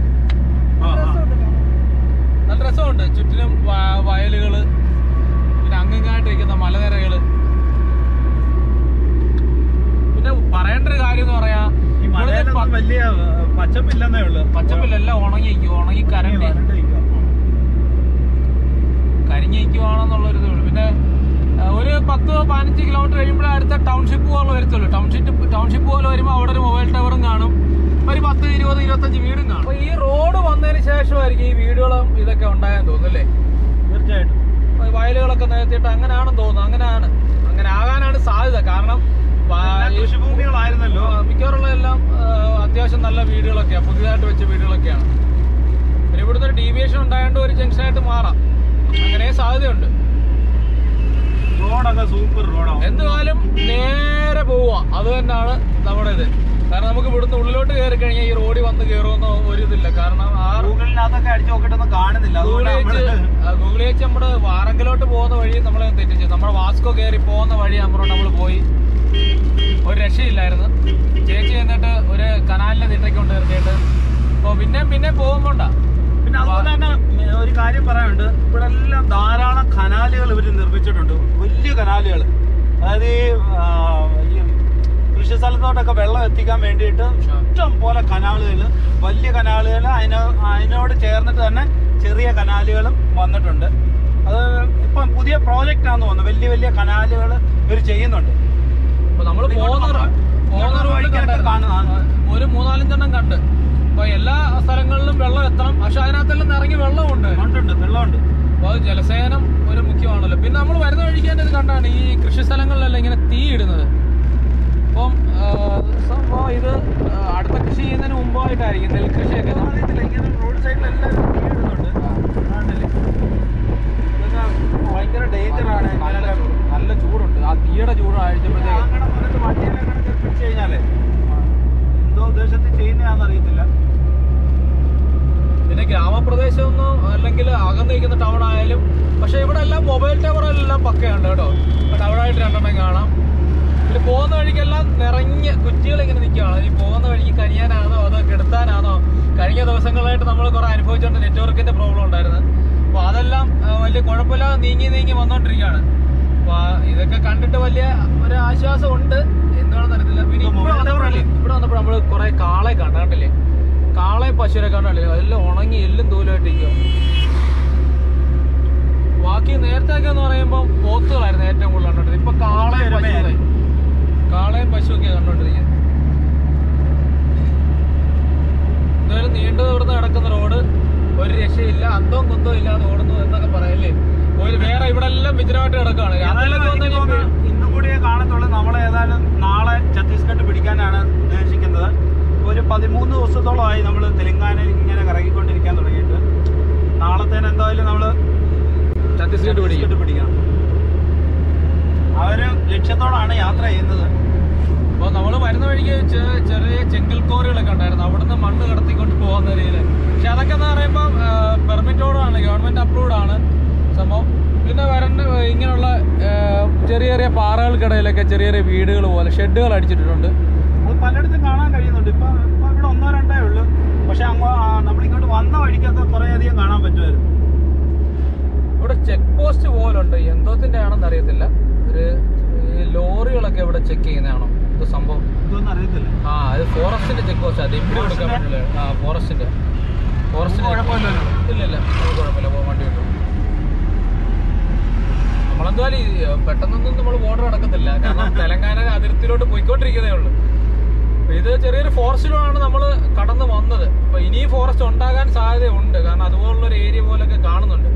നല്ല രസമുണ്ട് ചുറ്റിനും വ- വയലുകള് പിന്നെ അങ്ങിങ്ങായിട്ടിരിക്കുന്ന മലനിരകള് പിന്നെ പറയേണ്ട ഒരു കാര്യം എന്ന് പറയാ ഈ ഇവിടുത്തെ മലയിലൊന്നും പ- വലിയ ഏഹ്, പച്ചപ്പില്ലെന്നേ ഉള്ളു പച്ചപ്പിലെല്ലാം ഉണങ്ങി ഉണങ്ങി കരണ്ട് കരിഞ്ഞിരിക്കുവാണെന്നുള്ളൊരു ഇതേ ഉള്ളൂ പിന്നെ ആ, ഒരു പത്ത് പതിനഞ്ച് കിലോമീറ്റർ കഴിയുമ്പോഴേ അടുത്ത ടൗൺഷിപ്പ് പോലെ വരത്തുള്ളൂ ടൗൺഷിപ്പ് ടൗൺഷിപ്പ് പോലെ വരുമ്പോൾ അവിടെ ഒരു മൊബൈൽ ടവറും കാണും ഒരു പത്ത് ഇരുപത് ഇരുപത്തഞ്ച് വീടും കാണും അപ്പൊ ഈ റോഡ് വന്നതിന് ശേഷമായിരിക്കും ഈ വീടുകളും ഇതൊക്കെ ഉണ്ടായെന്ന് തോന്നുന്നല്ലേ തീർച്ചയായിട്ടും വയലുകളൊക്കെ നികത്തിയിട്ട് അങ്ങനെയാണെന്ന് തോന്നുന്നു അങ്ങനെയാണ് അങ്ങനെ ആകാനാണ് സാധ്യത കാരണം വ- എല്ലാം ഈ കൃഷിഭൂമികളായിരുന്നല്ലോ ആ, മിക്കവാറുള്ള എല്ലാം ആ, അത്യാവശ്യം നല്ല വീടുകളൊക്കെയാണ് പുതിയതായിട്ട് വെച്ച വീടുകളൊക്കെയാണ് പിന്നെ ഇവിടുന്ന് ഒരു ഡീവിയേഷൻ ഉണ്ടായതുകൊണ്ട് ഒരു ജംഗ്ഷനായിട്ട് മാറാം അങ്ങനെ സാധ്യതയുണ്ട് റോഡൊക്കെ സൂപ്പർ റോഡാണ് എന്തുകാലം നേരെ പോവുക അത് തന്നെയാണ് നമ്മുടെ ഇത് കാരണം നമുക്ക് ഇവിടുന്ന് ഉള്ളിലോട്ട് കയറി കഴിഞ്ഞാൽ ഈ റോഡിൽ വന്ന് കയറുമെന്ന് ഒരു ഇതില്ല കാരണം ആ ഗൂഗിളിനകത്തൊക്കെ അടിച്ചു നോക്കിയിട്ടൊന്നും കാണുന്നില്ല അതുകൊണ്ട് ഗൂഗിളേച്ച് നമ്മള് ഗൂഗിളേച്ച് നമ്മുടെ വാറങ്കിലോട്ട് പോകുന്ന വഴി നമ്മളെ തെറ്റിച്ചു നമ്മുടെ വാസ്കോ കയറി പോകുന്ന വഴി നമ്മളോട് നമ്മൾ പോയി ഒരു രക്ഷയില്ലായിരുന്നു ചേച്ചി എന്നിട്ട് ഒരു കനാലിനെ തിട്ടക്കൊണ്ട് നിർത്തിയിട്ട് അപ്പോൾ പിന്നെ പിന്നെ പോകുമ്പോണ്ടാ പിന്നെ അതുപോലെ തന്നെ ഒരു കാര്യം പറയാനുണ്ട് ഇവിടെ എല്ലാം ധാരാളം കനാലുകൾ ഇവർ നിർമ്മിച്ചിട്ടുണ്ട് വലിയ കനാലുകൾ അതായത് ഈ ആ, ഈ കൃഷി സ്ഥലത്തോട്ടൊക്കെ വെള്ളം എത്തിക്കാൻ വേണ്ടിയിട്ട് ഇഷ്ടം പോലെ കനാലുകൾ വലിയ കനാലുകൾ അതിന് അതിനോട് ചേർന്നിട്ട് തന്നെ ചെറിയ കനാലുകളും വന്നിട്ടുണ്ട് അത് ഇപ്പം പുതിയ പ്രോജക്റ്റാന്ന് തോന്നുന്നു വലിയ വലിയ കനാലുകൾ ഇവർ ചെയ്യുന്നുണ്ട് അപ്പോൾ നമ്മൾ പോകുന്ന റോ- പോകുന്ന റോഡിൽ വഴിക്കൊക്കെ കണ്ടായിരുന്നു കാണുന്നതാണ്. ഒരു മൂന്നാലഞ്ചെണ്ണം കണ്ട് അപ്പോൾ എല്ലാ സ്ഥലങ്ങളിലും വെള്ളം എത്തണം പക്ഷെ അതിനകത്തെല്ലാം നിറങ്ങി വെള്ളമുണ്ട് ഉണ്ടുണ്ട് വെള്ളമുണ്ട് അപ്പോൾ അത് ജലസേനം ഒരു മുഖ്യമാണല്ലോ പിന്നെ നമ്മൾ വരുന്ന വഴിക്ക് തന്നെ ഇത് കണ്ടാണ് ഈ കൃഷി സ്ഥലങ്ങളിലെല്ലാം ഇങ്ങനെ തീ ഇടുന്നത് അപ്പം ആ, സംഭവം ഇത് ആ, അടുത്ത കൃഷി ചെയ്യുന്നതിന് മുമ്പായിട്ടായിരിക്കും നെൽകൃഷിയൊക്കെ നം- അറിയത്തില്ല ഇങ്ങനെ റോഡ് സൈഡിലെല്ലാം വീടുന്നുണ്ട് കാണുന്നില്ലേ ഇതൊക്കെ ഭയങ്കര ഡേഞ്ചറാണ് നല്ല ചൂട് നല്ല ചൂടുണ്ട് ആ തീയുടെ ചൂട് അഴിച്ചപ്പോഴത്തേക്ക് അങ്ങനെ വന്നിട്ട് വണ്ടിയിലൊക്കെ തെറിപ്പിച്ച് കഴിഞ്ഞാലേ എന്തോ ഉദ്ദേശത്തിൽ ചെയ്യുന്നതാണെന്ന് അറിയത്തില്ല പിന്നെ ഗ്രാമപ്രദേശമൊന്നും അല്ലെങ്കിൽ അകന്ന് നിൽക്കുന്ന ടൗൺ ആയാലും പക്ഷെ ഇവിടെ എല്ലാം മൊബൈൽ ടവർ എല്ലാം പക്കയുണ്ട് കേട്ടോ ടവറായിട്ട് രണ്ടെണ്ണം കാണാം പിന്നെ പോകുന്ന വഴിക്കെല്ലാം നിറഞ്ഞ് കുറ്റികൾ ഇങ്ങനെ നിൽക്കുകയാണ് ഈ പോകുന്ന വഴിക്ക് കരിയാനാണോ അതോ കെടുത്താനാണോ കഴിഞ്ഞ ദിവസങ്ങളായിട്ട് നമ്മൾ കുറെ അനുഭവിച്ചുകൊണ്ട് നെറ്റ്വർക്കിന്റെ പ്രോബ്ലം ഉണ്ടായിരുന്നു അപ്പോൾ അതെല്ലാം ആ, വലിയ കുഴപ്പമില്ലാതെ നീങ്ങി നീങ്ങി വന്നുകൊണ്ടിരിക്കുകയാണ് അപ്പോൾ ഇതൊക്കെ കണ്ടിട്ട് വലിയ ഒരു ആശ്വാസം ഉണ്ട് എന്താണെന്ന് അറിയത്തില്ല പിന്നെ ഇപ്പൊ ഇവിടെ mobile tower വന്നപ്പോഴല്ലേ ഇവിടെ വന്നപ്പോൾ നമ്മൾ കുറെ കാളെ കണ്ടു കണ്ടില്ലേ കാളയും പശുവിനെ കണ്ടല്ലേ എല്ലാം ഉണങ്ങി എല്ലും തൂലമായിട്ടിരിക്കുക ബാക്കി നേരത്തെ ഒക്കെ എന്ന് പറയുമ്പോൾ പോത്തുകളായിരുന്നു ഏറ്റവും കൂടുതൽ കണ്ടോണ്ടിരുന്നത് ഇപ്പൊ കാളയും പശുവായി കാളയും പശുവൊക്കെ കണ്ടോണ്ടിരിക്കുന്നത് എന്തായാലും നീണ്ടു നിവർന്ന് കിടക്കുന്ന റോഡ് ഒരു രക്ഷയില്ല അന്തവും കുന്തവും ഇല്ലാതെ ഓടുന്നു എന്നൊക്കെ പറയല്ലേ ഒരു വേറെ ഇവിടെ എല്ലാം വിജനമായിട്ട് കിടക്കുകയാണ് രാത്രിയിലൊക്കെ വന്നു എനിക്ക് കഴിഞ്ഞാൽ തോന്നുന്നു ഇന്നും കൂടിയേ കാണത്തുള്ളൂ നമ്മളെ ഏതായാലും നാളെ ഛത്തീസ്ഗഡ് പിടിക്കാനാണ് ഉദ്ദേശിക്കുന്നത് ഒരു പതിമൂന്ന് ദിവസത്തോളമായി നമ്മൾ തെലങ്കാനയിൽ ഇങ്ങനെ കറങ്ങിക്കൊണ്ടിരിക്കാൻ തുടങ്ങിയിട്ട് നാളത്തേന് എന്തായാലും നമ്മൾ ഛത്തീസ്ഗഡ് പിടിക്കും ഛത്തീസ്ഗഡ് പിടിക്കണം ആ ഒരു ലക്ഷ്യത്തോടാണ് യാത്ര ചെയ്യുന്നത് അപ്പോൾ നമ്മൾ വരുന്ന വഴിക്ക് ചെ- ചെറിയ ചെങ്കൽ കോറികളൊക്കെ ഉണ്ടായിരുന്നു അവിടുന്ന് മണ്ണ് കടത്തിക്കൊണ്ട് പോകുന്ന രീതിയിൽ പക്ഷെ അതൊക്കെ എന്ന് പറയുമ്പോൾ പെർമിറ്റോടാണ് ഗവൺമെന്റ് അപ്രൂവ്ഡ് ആണ് സംഭവം പിന്നെ വരണ്ട ഇങ്ങനെയുള്ള ആ, ചെറിയ ചെറിയ പാറകൾക്കിടയിലൊക്കെ ചെറിയ ചെറിയ വീടുകൾ പോലെ ഷെഡുകൾ അടിച്ചിട്ടിട്ടുണ്ട് അത് പലയിടത്തും കാണാൻ കഴിയുന്നുണ്ട് ഇപ്പൊ ഇപ്പൊ ഇവിടെ ഒന്നോ രണ്ടേ ഉള്ളൂ പക്ഷെ അങ്ങോ ആ, നമ്മളിങ്ങോട്ട് വന്ന വഴിക്കൊക്കെ കുറേ അധികം കാണാൻ പറ്റുമായിരുന്നു ഇവിടെ ചെക്ക് പോസ്റ്റ് പോലുണ്ട് എന്തോത്തിന്റെ ആണെന്ന് അറിയത്തില്ല ഒരു ഈ ലോറികളൊക്കെ ഇവിടെ ചെക്ക് ചെയ്യുന്നതാണോ ഇത് സംഭവം ഇതൊന്നും അറിയത്തില്ല ആ അത് ഫോറസ്റ്റിന്റെ ചെക്ക് പോസ്റ്റ് അത് ഇവിടെ കൊടുക്കാൻ Forest പറ്റില്ല ആ ഫോറസ്റ്റിന്റെ ഫോറസ്റ്റിന്റെ കുഴപ്പമില്ലല്ലോ. ഇല്ല ഇല്ല നമുക്ക് കുഴപ്പമില്ല പോകാൻ വണ്ടി കിട്ടും നമ്മളെന്തായാലും ഈ പെട്ടെന്നൊന്നും നമ്മൾ ബോർഡർ അടക്കത്തില്ല കാരണം തെലങ്കാന അതിർത്തിയിലോട്ട് പോയിക്കൊണ്ടിരിക്കുന്നേ ഉള്ളൂ അപ്പൊ ഇത് ചെറിയൊരു ഫോറസ്റ്റിലാണ് നമ്മൾ കടന്നു വന്നത് അപ്പൊ ഇനിയും ഫോറസ്റ്റ് ഉണ്ടാകാൻ സാധ്യതയുണ്ട് കാരണം അതുപോലുള്ള ഒരു ഏരിയ പോലൊക്കെ കാണുന്നുണ്ട്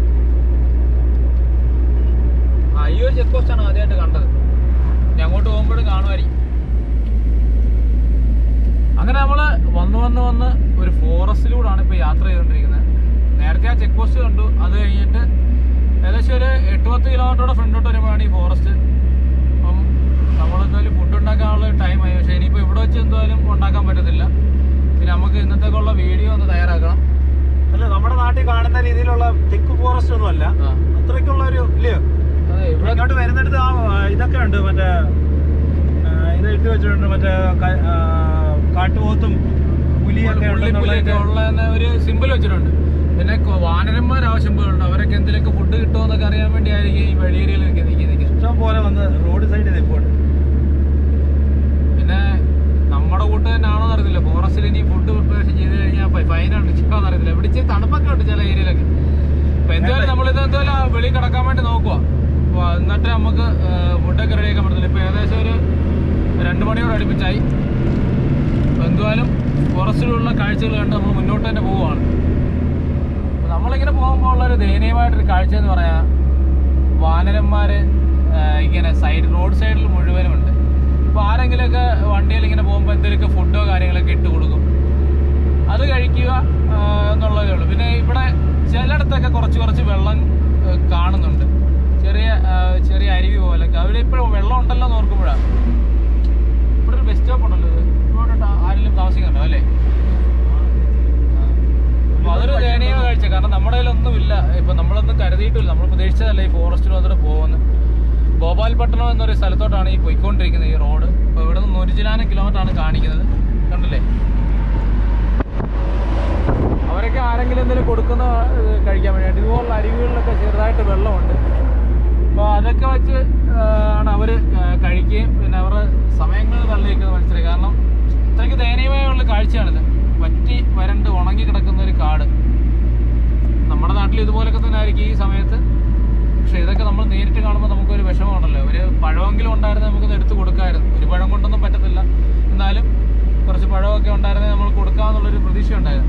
ആ ഈ ഒരു ചെക്ക് പോസ്റ്റാണ് ആദ്യമായിട്ട് കണ്ടത് ഇനി അങ്ങോട്ട് പോകുമ്പോഴും കാണുമായിരിക്കും അങ്ങനെ നമ്മള് വന്ന് വന്ന് വന്ന് ഒരു ഫോറസ്റ്റിലൂടെയാണ് ഇപ്പൊ യാത്ര ചെയ്തുകൊണ്ടിരിക്കുന്നത് നേരത്തെ ആ ചെക്ക് പോസ്റ്റ് കണ്ടു അത് കഴിഞ്ഞിട്ട് ഏകദേശം ഒരു എട്ട് പത്ത് കിലോമീറ്ററുടെ ഫ്രണ്ടോട്ട് വരുമ്പോഴാണ് ഈ ഫോറസ്റ്റ് അപ്പം നമ്മളെന്തായാലും ഫുഡ് ഉണ്ടാക്കാനുള്ള ടൈമായി പക്ഷേ ഇനിയിപ്പോൾ ഇവിടെ വെച്ച് എന്തായാലും ഉണ്ടാക്കാൻ പറ്റത്തില്ല പിന്നെ നമുക്ക് ഇന്നത്തേക്കുള്ള വീഡിയോ ഒന്ന് തയ്യാറാക്കണം അല്ല നമ്മുടെ നാട്ടിൽ നാട്ടിൽ കാണുന്ന രീതിയിലുള്ള തിക്ക് ഫോറസ്റ്റ് ഒന്നും അല്ല ആ. അത്രയ്ക്കുള്ള ഒരു ഇല്ലയോ അതെ ഇവിടെ ഇങ്ങോട്ട് വരുന്നിടത്ത് ആ ആ, ഇതൊക്കെ ഉണ്ട് മറ്റേ ആ, ഇത് എഴുതി വെച്ചിട്ടുണ്ട് മറ്റേ ക- ആ, കാട്ടുപോത്തും പുലിയൊക്കെ പുള്ളിപ്പുലിയൊക്കെ ഉണ്ടെന്നുള്ള ഉള്ള ഒരു സിമ്പിൾ വെച്ചിട്ടുണ്ട് പിന്നെ കൊ- വാനരന്മാർ ആവശ്യമുണ്ട് അവരൊക്കെ എന്തെങ്കിലുമൊക്കെ ഫുഡ് കിട്ടുമോ എന്നൊക്കെ അറിയാൻ വേണ്ടി ആയിരിക്കും ഈ വഴിയേരിയിൽ നിൽക്കുന്നത് ഇഷ്ടം പോലെ വന്ന് റോഡ് സൈഡിൽ നിൽപ്പുണ്ട് പിന്നെ നമ്മുടെ കൂട്ട് തന്നെ ആണോ അറിയത്തില്ല ഫോറസ്റ്റിൽ ഇനി ഫുഡ് പ്രിപ്പറേഷൻ ചെയ്ത് കഴിഞ്ഞാൽ ഫൈൻ അടിച്ചോ അറിയത്തില്ല ഇവിടെ ഇച്ചിരി തണുപ്പൊക്കെ ഉണ്ട് ചില ഏരിയയിലൊക്കെ അപ്പൊ എന്തായാലും നമ്മളിത് എന്തായാലും വെളി കിടക്കാൻ വേണ്ടി നോക്കുക അപ്പൊ എന്നിട്ട് നമുക്ക് ഫുഡൊക്കെ റെഡിയാക്കാൻ പറ്റത്തില്ല ഇപ്പൊ ഏകദേശം ഒരു രണ്ട് മണിയോട് അടുപ്പിച്ചായി അപ്പൊ എന്തായാലും ഫോറസ്റ്റിലുള്ള കാഴ്ചകൾ കണ്ട് നമ്മൾ മുന്നോട്ട് തന്നെ പോവുകയാണ് അപ്പൊ നമ്മളിങ്ങനെ പോകുമ്പോൾ ഉള്ള ഒരു ദയനീയമായിട്ടൊരു കാഴ്ച എന്ന് പറയാ വാനരന്മാര് ആ, ഇങ്ങനെ സൈഡ് റോഡ് സൈഡിൽ മുഴുവനും ഉണ്ട് അപ്പൊ ആരെങ്കിലുമൊക്കെ വണ്ടിയിൽ ഇങ്ങനെ പോകുമ്പോൾ എന്തെങ്കിലുമൊക്കെ ഫുഡോ കാര്യങ്ങളൊക്കെ ഇട്ട് കൊടുക്കും അത് കഴിക്കുക ആ, എന്നുള്ളതേ ഉള്ളൂ പിന്നെ ഇവിടെ ചിലയിടത്തൊക്കെ കുറച്ച് കുറച്ച് വെള്ളം ആ, കാണുന്നുണ്ട് ചെറിയ ആ, ചെറിയ അരുവി പോലൊക്കെ അവിടെ ഇപ്പോഴും വെള്ളം ഉണ്ടല്ലോ എന്ന് ഓർക്കുമ്പോഴാണ് ഇവിടെ ഒരു ബസ് സ്റ്റോപ്പ് ഉണ്ടല്ലോ ഇത് ഇവിടെ ആരെങ്കിലും താമസിക്കുന്നുണ്ടോ അല്ലേ അപ്പൊ അതൊരു ദയനീയ കാഴ്ച കാരണം നമ്മുടെ കയ്യിലൊന്നുമില്ല ഇപ്പൊ നമ്മളൊന്നും കരുതിയിട്ടില്ല നമ്മൾ പ്രതീക്ഷിച്ചതല്ല ഈ ഫോറസ്റ്റിൽ വന്നിട്ട് പോകുന്നത് ഭോപാൽപട്ടണം എന്നൊരു സ്ഥലത്തോട്ടാണ് ഈ പോയിക്കൊണ്ടിരിക്കുന്നത് ഈ റോഡ് അപ്പൊ ഇവിടെ നിന്ന് നൂറ്റിച്ചിലാനം കിലോമീറ്റർ ആണ് കാണിക്കുന്നത് കണ്ടില്ലേ അവരൊക്കെ ആരെങ്കിലും എന്തെങ്കിലും കൊടുക്കുന്ന ഏഹ്, കഴിക്കാൻ വേണ്ടി ഇതുപോലുള്ള അരുവികളിലൊക്കെ ചെറുതായിട്ട് വെള്ളമുണ്ട് അപ്പോൾ അതൊക്കെ വെച്ച് ഏഹ്, ആണ് അവർ കഴിക്കുകയും പിന്നെ അവരുടെ സമയങ്ങൾ തള്ളിയിരിക്കുന്നത് മനസ്സിലായി കാരണം ഇത്രയ്ക്ക് ദയനീയമായുള്ള കാഴ്ചയാണിത് വറ്റി വരണ്ട് ഉണങ്ങി കിടക്കുന്ന ഒരു കാട് നമ്മുടെ നാട്ടിൽ ഇതുപോലൊക്കെ തന്നെ ആയിരിക്കും ഈ സമയത്ത് പക്ഷെ ഇതൊക്കെ നമ്മൾ നേരിട്ട് കാണുമ്പോൾ നമുക്കൊരു വിഷമമുണ്ടല്ലോ ഒരു പഴമെങ്കിലും ഉണ്ടായിരുന്നത് നമുക്കൊന്ന് എടുത്ത് കൊടുക്കാമായിരുന്നു ഒരു പഴം കൊണ്ടൊന്നും പറ്റത്തില്ല എന്നാലും കുറച്ച് പഴമൊക്കെ ഉണ്ടായിരുന്നത് നമ്മൾ കൊടുക്കാമെന്നുള്ളൊരു പ്രതീക്ഷ ഉണ്ടായിരുന്നു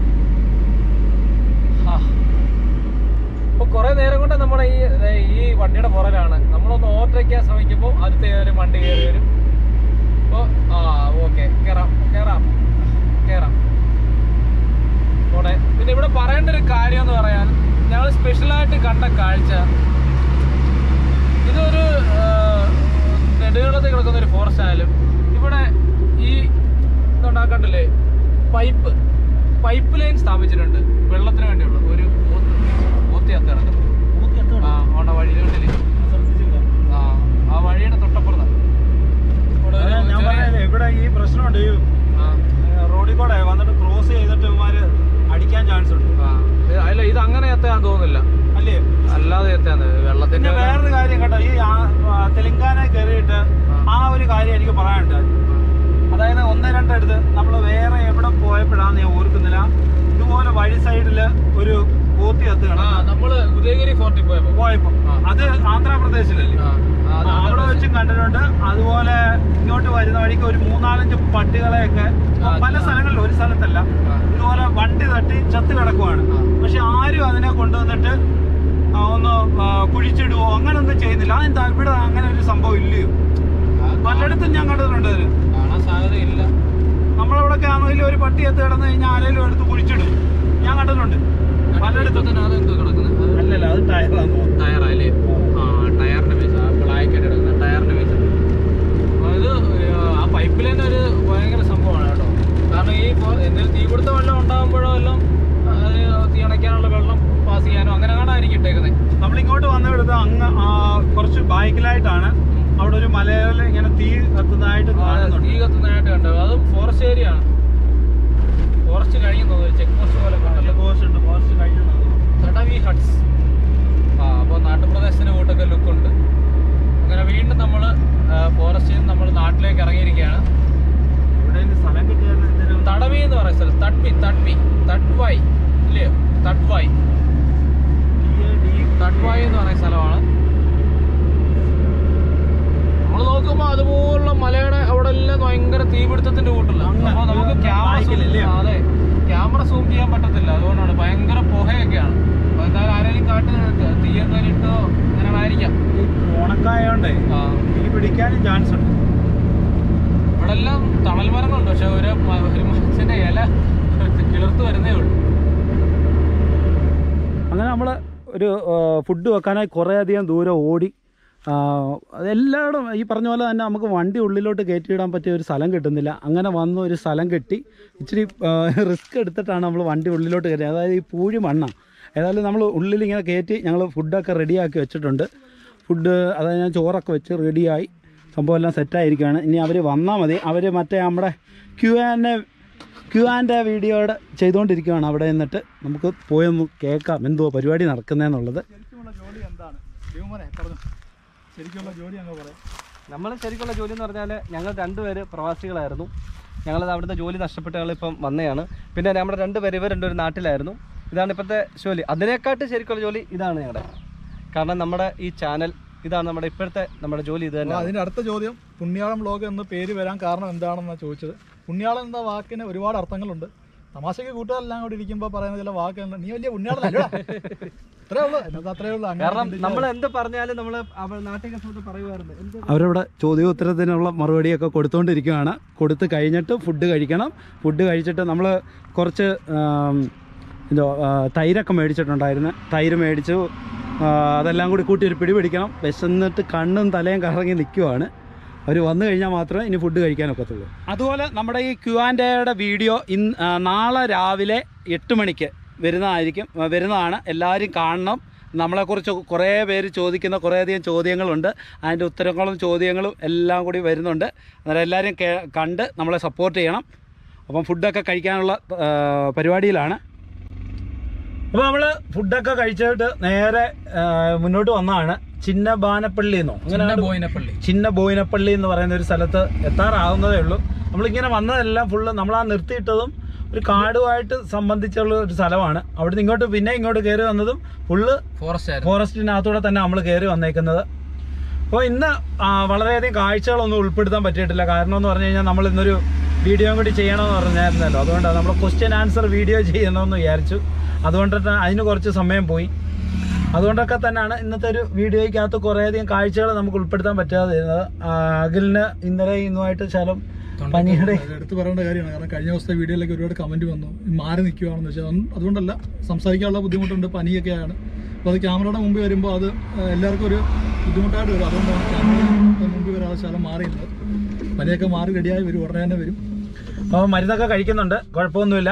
ആ ഇപ്പൊ കുറെ നേരം കൊണ്ട് നമ്മുടെ ഈ ദേ ഈ വണ്ടിയുടെ പുറകിലാണ് നമ്മളൊന്ന് ഓവർടേക്കാൻ ശ്രമിക്കുമ്പോൾ അടുത്ത ഒരു വണ്ടി കയറി വരും അപ്പോൾ ആ ഓക്കെ കയറാം കയറാം കയറാം പോടെ പിന്നെ ഇവിടെ പറയേണ്ട ഒരു കാര്യം എന്ന് പറയാൻ ഞങ്ങൾ സ്പെഷ്യലായിട്ട് കണ്ട കാഴ്ച ഇതൊരു ആ, നെടുകളത്തിൽ കിടക്കുന്ന ഒരു ഫോറസ്റ്റ് ആയാലും ഇവിടെ ഈ ഇതുണ്ടാക്കണ്ടില്ലേ പൈപ്പ് പൈപ്പ് ലൈൻ സ്ഥാപിച്ചിട്ടുണ്ട് വെള്ളത്തിന് വേണ്ടിയുള്ള ഒരു ഊത്തിയത്ത് കിടക്കുന്നത് ആ അവിടെ വഴികളിൽ ആ ആ വഴിയുടെ തൊട്ടപ്പുറത്താണ് ഇവിടെ ഒരു ഞാൻ ചെറിയ- പറഞ്ഞില്ലേ ഇവിടെ ഈ പ്രശ്നമുണ്ട് ഈ ആ, റോഡിൽ കൂടെ വന്നിട്ട് ക്രോസ് ചെയ്തിട്ട് ഇവന്മാര് അടിക്കാൻ ചാൻസ് ഉണ്ട് ആ. ഇത് അല്ല ഇത് അങ്ങനെ എത്താൻ തോന്നുന്നില്ല അല്ലേ അല്ലാതെ എത്താന്ന് വെള്ളത്തിന്റെ പിന്നെ വേറൊരു കാര്യം കേട്ടോ ഈ ആ- ആ തെലങ്കാന കയറിയിട്ട് ആ ഒരു കാര്യം എനിക്ക് പറയാനുണ്ട് അതായത് ഒന്ന് രണ്ടടുത്ത് നമ്മൾ വേറെ എവിടെ പോയപ്പോഴാന്ന് ഞാൻ ഓർക്കുന്നില്ല ഇതുപോലെ വഴി സൈഡില് ഒരു പോത്തി കത്ത് ആ കിടന്നു നമ്മള് ഉദയഗിരി ഫോർട്ടിൽ പോയപ്പോ പോയപ്പോ ആ. അത് ആന്ധ്രാപ്രദേശിലല്ലേ ആ, ആ, അത് അവിടെ ആന്ധ്രാപ്രദേശ്. വെച്ചും കണ്ടിട്ടുണ്ട് അതുപോലെ ഇങ്ങോട്ട് വരുന്ന വഴിക്ക് ഒരു മൂന്നാലഞ്ച് പട്ടികളെയൊക്കെ ആ, പല ആ. സ്ഥലങ്ങളിലും ഒരു സ്ഥലത്തല്ല ആ. ഇതുപോലെ വണ്ടി തട്ടി ചത്ത് കിടക്കുവാണ് ആ. പക്ഷെ ആരും അതിനെ കൊണ്ടുവന്നിട്ട് ആ, ഒന്ന് ആ, കുഴിച്ചിടുവോ അങ്ങനെ ഒന്നും ചെയ്യുന്നില്ല അതെന്താ ഇവിടെ അങ്ങനെ ഒരു സംഭവം ഇല്ലയോ ആ, പലയിടത്തും ഞാൻ കണ്ടിട്ടുണ്ട് അതിന് കാണാൻ സാധ്യതയില്ല നമ്മളവിടെ ആണെങ്കിൽ ഒരു പട്ടി എത്ത് കിടന്നു കഴിഞ്ഞാൽ ആരെങ്കിലും എടുത്ത് കുഴിച്ചിടും ഞാൻ കണ്ടിട്ടുണ്ട് ഇപ്പൊ പലയിടത്തും തന്നെ അതെന്തോ കിടക്കുന്നത് അല്ലല്ല അത് ടയറാന്ന് ടയറല്ലേ ആ ടയറിന്റെ പീസ് ആ ബ്ലാക്ക് ആയിട്ട് കിടക്കുന്ന ടയറിന്റെ പീസ് അത് ആ പൈപ്പ് ലൈൻ ഒരു ഭയങ്കര സംഭവമാണ് കേട്ടോ കാരണം ഈ ഫോ- എന്തെങ്കിലും തീ കൊടുത്ത വെള്ളം ഉണ്ടാകുമ്പോഴോ എല്ലാം അത് തീ അണയ്ക്കാനുള്ള വെള്ളം പാസ് ചെയ്യാനോ അങ്ങനെ കാണാനായിരിക്കും ഇട്ടേക്കുന്നത് നമ്മൾ ഇങ്ങോട്ട് വന്നിടത്ത് അങ്ങ് ആ, കുറച്ച് ബാക്കിലായിട്ടാണ് അവിടെ ഒരു മലയിൽ ഇങ്ങനെ തീ കത്തുന്നതായിട്ട് കാണുന്നുണ്ട് തീ കത്തുന്നതായിട്ട് കണ്ടത് അതും ഫോറസ്റ്റ് ഏരിയ ആണ് ഫോറസ്റ്റ് കഴിയുന്നത് ഒരു ചെക്ക് പോസ്റ്റ് പോലെ കാണല്ലോ ഫോറസ്റ്റ് ഉണ്ട് ഫോറസ്റ്റ് കഴിഞ്ഞു തടവി ഹട്ട്സ് ആ അപ്പോൾ നാട്ടുപ്രദേശത്തിന് കൂട്ടൊക്കെ ലുക്കുണ്ട് അങ്ങനെ വീണ്ടും നമ്മൾ ഫോറസ്റ്റിൽ നിന്ന് നമ്മൾ നാട്ടിലേക്ക് ഇറങ്ങിയിരിക്കുകയാണ് ഇവിടെ ഇനി സ്ഥലം കിട്ടിയാൽ ഇതിന് തടവി എന്ന് പറയുന്ന സ്ഥലം തഡ്മി തഡ്മി തഡ്വായ് ഇല്ലയോ തഡ്വായ് തഡ്വായ് എന്ന് പറയുന്ന സ്ഥലമാണ് നമ്മൾ നോക്കുമ്പോൾ അതുപോലുള്ള മലയുടെ അവിടെ എല്ലാം ഭയങ്കര തീപിടുത്തത്തിന്റെ കൂട്ടില്ല അങ്ങ് അപ്പോൾ നമുക്ക് ക്യാമറ ബാക്കിലല്ലേ? അതെ ക്യാമറ സൂം ചെയ്യാൻ പറ്റത്തില്ല അതുകൊണ്ടാണ് ഭയങ്കര പുകയൊക്കെയാണ് അപ്പോൾ എന്തായാലും ആരെങ്കിലും കാട്ട് തീ എന്തായാലും ഇട്ടോ അങ്ങനെ ആയിരിക്കാം ഈ ഉണക്കായോണ്ടേ ആ തീ പിടിക്കാനും ചാൻസ് ഉണ്ട് ഇവിടെ എല്ലാം തണൽ മരങ്ങളുണ്ട് പക്ഷെ ഒരു മ- ഒരു മരത്തിന്റെ ഇല കിളിർത്ത് വരുന്നേ ഉള്ളൂ അങ്ങനെ നമ്മൾ ഒരു ഫുഡ് വെക്കാനായി കുറേ അധികം ദൂരം ഓടി ആ, അതെല്ലായിടും ഈ പറഞ്ഞ പോലെ തന്നെ നമുക്ക് വണ്ടി ഉള്ളിലോട്ട് കയറ്റിയിടാൻ പറ്റിയ ഒരു സ്ഥലം കിട്ടുന്നില്ല അങ്ങനെ വന്ന് ഒരു സ്ഥലം കെട്ടി ഇച്ചിരി റിസ്ക് എടുത്തിട്ടാണ് നമ്മൾ വണ്ടി ഉള്ളിലോട്ട് കയറ്റി അതായത് ഈ പൂഴി മണ്ണാണ് ഏതായാലും നമ്മൾ ഉള്ളിൽ ഇങ്ങനെ കയറ്റി ഞങ്ങൾ ഫുഡൊക്കെ റെഡിയാക്കി വെച്ചിട്ടുണ്ട് ഫുഡ് അതായത് ഞാൻ ചോറൊക്കെ വെച്ച് റെഡിയായി സംഭവം എല്ലാം സെറ്റായിരിക്കുകയാണ് ഇനി അവർ വന്നാൽ മതി അവർ മറ്റേ നമ്മുടെ ക്യു ആൻഡ് ക്യു ആൻഡ് വീഡിയോയുടെ ചെയ്തുകൊണ്ടിരിക്കുകയാണ് അവിടെ നിന്നിട്ട് നമുക്ക് പോയൊന്ന് കേൾക്കാം എന്തുവാ പരിപാടി നടക്കുന്നതെന്നുള്ളത് ശരിക്കുമുള്ള ജോലി എന്താണ് ശിവമോനെ പറഞ്ഞു ശരിക്കുള്ള ജോലി അങ്ങ് പറയാം നമ്മൾ ശരിക്കുള്ള ജോലി എന്ന് പറഞ്ഞാൽ ഞങ്ങൾ രണ്ടുപേര് പ്രവാസികളായിരുന്നു ഞങ്ങളത് അവിടുത്തെ ജോലി നഷ്ടപ്പെട്ട് ഞങ്ങളിപ്പം വന്നതാണ് പിന്നെ നമ്മുടെ രണ്ട് പേര് ഇവർ രണ്ടൊരു നാട്ടിലായിരുന്നു ഇതാണ് ഇപ്പോഴത്തെ ജോലി അതിനെക്കാട്ട് ശരിക്കുള്ള ജോലി ഇതാണ് ഞങ്ങളുടെ കാരണം നമ്മുടെ ഈ ചാനൽ ഇതാണ് നമ്മുടെ ഇപ്പോഴത്തെ നമ്മുടെ ജോലി ഇത് അപ്പോൾ തന്നെ അതിന്റെ അടുത്ത ചോദ്യം പുണ്യാളം വ്ലോഗ് എന്ന് പേര് വരാൻ കാരണം എന്താണെന്നാണ് ചോദിച്ചത് പുണ്യാളം എന്ന വാക്കിന് ഒരുപാട് അർത്ഥങ്ങളുണ്ട് തമാശയ്ക്ക് കൂട്ടുകാരെല്ലാം കൂടി ഇരിക്കുമ്പോൾ പറയുന്ന ചില വാക്കുകളുണ്ട് നീ വലിയ പുണ്യാളല്ല അത്രേ ഉള്ളൂ എന്നത് അത്രേ ഉള്ളൂ അങ്ങനെ കാരണം ചിന്തിച്ചാൽ നമ്മൾ എന്ത് പറഞ്ഞാലും നമ്മൾ നാട്ടിൽ കഷ്ടപ്പെട്ട് പറയുമായിരുന്നു എന്ത് അവരവിടെ ചോദ്യോത്തരത്തിനുള്ള മറുപടിയൊക്കെ കൊടുത്തുകൊണ്ടിരിക്കുകയാണ് കൊടുത്ത് കഴിഞ്ഞിട്ട് ഫുഡ് കഴിക്കണം ഫുഡ് കഴിച്ചിട്ട് നമ്മൾ കുറച്ച് ആം, എന്തോ ആ, തൈരൊക്കെ മേടിച്ചിട്ടുണ്ടായിരുന്നു തൈര് മേടിച്ചു ആ, അതെല്ലാം കൂടി കൂട്ടി ഒരു പിടി പിടിക്കണം വിശന്നിട്ട് കണ്ണും തലയും കറങ്ങി നിൽക്കുവാണ് അവർ വന്നു കഴിഞ്ഞാൽ മാത്രമേ ഇനി ഫുഡ് കഴിക്കാനൊക്കത്തുള്ളൂ അതുപോലെ നമ്മുടെ ഈ ക്യു ആൻഡ് എയുടെ വീഡിയോ ഇന്ന് ആ, നാളെ രാവിലെ എട്ട് മണിക്ക് വരുന്നതായിരിക്കും ആ, വരുന്നതാണ് എല്ലാവരും കാണണം നമ്മളെക്കുറിച്ച് കുറേ പേര് ചോദിക്കുന്ന കുറേയധികം ചോദ്യങ്ങളുണ്ട് അതിൻ്റെ ഉത്തരങ്ങളും ചോദ്യങ്ങളും എല്ലാം കൂടി വരുന്നുണ്ട് അന്നേരം എല്ലാവരും കേ കണ്ട് നമ്മളെ സപ്പോർട്ട് ചെയ്യണം അപ്പം ഫുഡൊക്കെ കഴിക്കാനുള്ള ആ, പരിപാടിയിലാണ് അപ്പോൾ നമ്മൾ ഫുഡൊക്കെ കഴിച്ചിട്ട് നേരെ ആ, മുന്നോട്ട് വന്നതാണ് ചിന്ന ബാനപ്പള്ളി എന്നോ അങ്ങനെ ബോയിനപ്പള്ളി ചിന്ന ബോയിനപ്പള്ളി എന്ന് പറയുന്ന ഒരു സ്ഥലത്ത് എത്താറാവുന്നതേ ഉള്ളൂ നമ്മളിങ്ങനെ വന്നതെല്ലാം ഫുള്ള് നമ്മൾ ആ നിർത്തിയിട്ടതും ഒരു കാടുമായിട്ട് സംബന്ധിച്ചുള്ള ഒരു സ്ഥലമാണ് അവിടുന്ന് ഇങ്ങോട്ട് പിന്നെ ഇങ്ങോട്ട് കയറി വന്നതും ഫുള്ള് ഫോറസ്റ്റ് ആയിരുന്നു ഫോറസ്റ്റിനകത്തൂടെ തന്നെ നമ്മൾ കയറി വന്നേക്കുന്നത് അപ്പോൾ ഇന്ന് ആ, വളരെയധികം കാഴ്ചകളൊന്നും ഉൾപ്പെടുത്താൻ പറ്റിയിട്ടില്ല കാരണം എന്ന് പറഞ്ഞു കഴിഞ്ഞാൽ നമ്മൾ ഇന്നൊരു വീഡിയോ കൂടി ചെയ്യണമെന്ന് പറഞ്ഞായിരുന്നല്ലോ അതുകൊണ്ടാണ് നമ്മൾ ക്വസ്റ്റ്യൻ ആൻസർ വീഡിയോ ചെയ്യണമെന്ന് വിചാരിച്ചു അതുകൊണ്ടിട്ട് അതിന് കുറച്ച് സമയം പോയി അതുകൊണ്ടൊക്കെ തന്നെയാണ് ഇന്നത്തെ ഒരു വീഡിയോയ്ക്കകത്ത് കുറേയധികം കാഴ്ചകൾ നമുക്ക് ഉൾപ്പെടുത്താൻ പറ്റാതെ ഇരുന്നത് ആ, അഖിലിന് ഇന്നലെ ഇന്നുമായിട്ട് ശലം പനിയുടെ അത് എടുത്ത് പറയേണ്ട കാര്യമാണ് കാരണം കഴിഞ്ഞ ദിവസത്തെ വീഡിയോയിലേക്ക് ഒരുപാട് കമന്റ് വന്നു മാറി നിൽക്കുകയാണെന്ന് വെച്ചാൽ അതൊന്നും- അതുകൊണ്ടല്ല സംസാരിക്കാനുള്ള ബുദ്ധിമുട്ടുണ്ട് പനിയൊക്കെയാണ് അപ്പോൾ അത് ക്യാമറയുടെ മുമ്പിൽ വരുമ്പോൾ അത് ആ, എല്ലാവർക്കും ഒരു ബുദ്ധിമുട്ടായിട്ട് വരും അതുകൊണ്ടാണ് ക്യാമറയുടെ മുമ്പിൽ വരാതെ ശലം മാറിയുന്നത് പനിയൊക്കെ മാറി റെഡിയായി വരും ഉടനെ തന്നെ വരും അപ്പോൾ മരുന്നൊക്കെ കഴിക്കുന്നുണ്ട് കുഴപ്പമൊന്നുമില്ല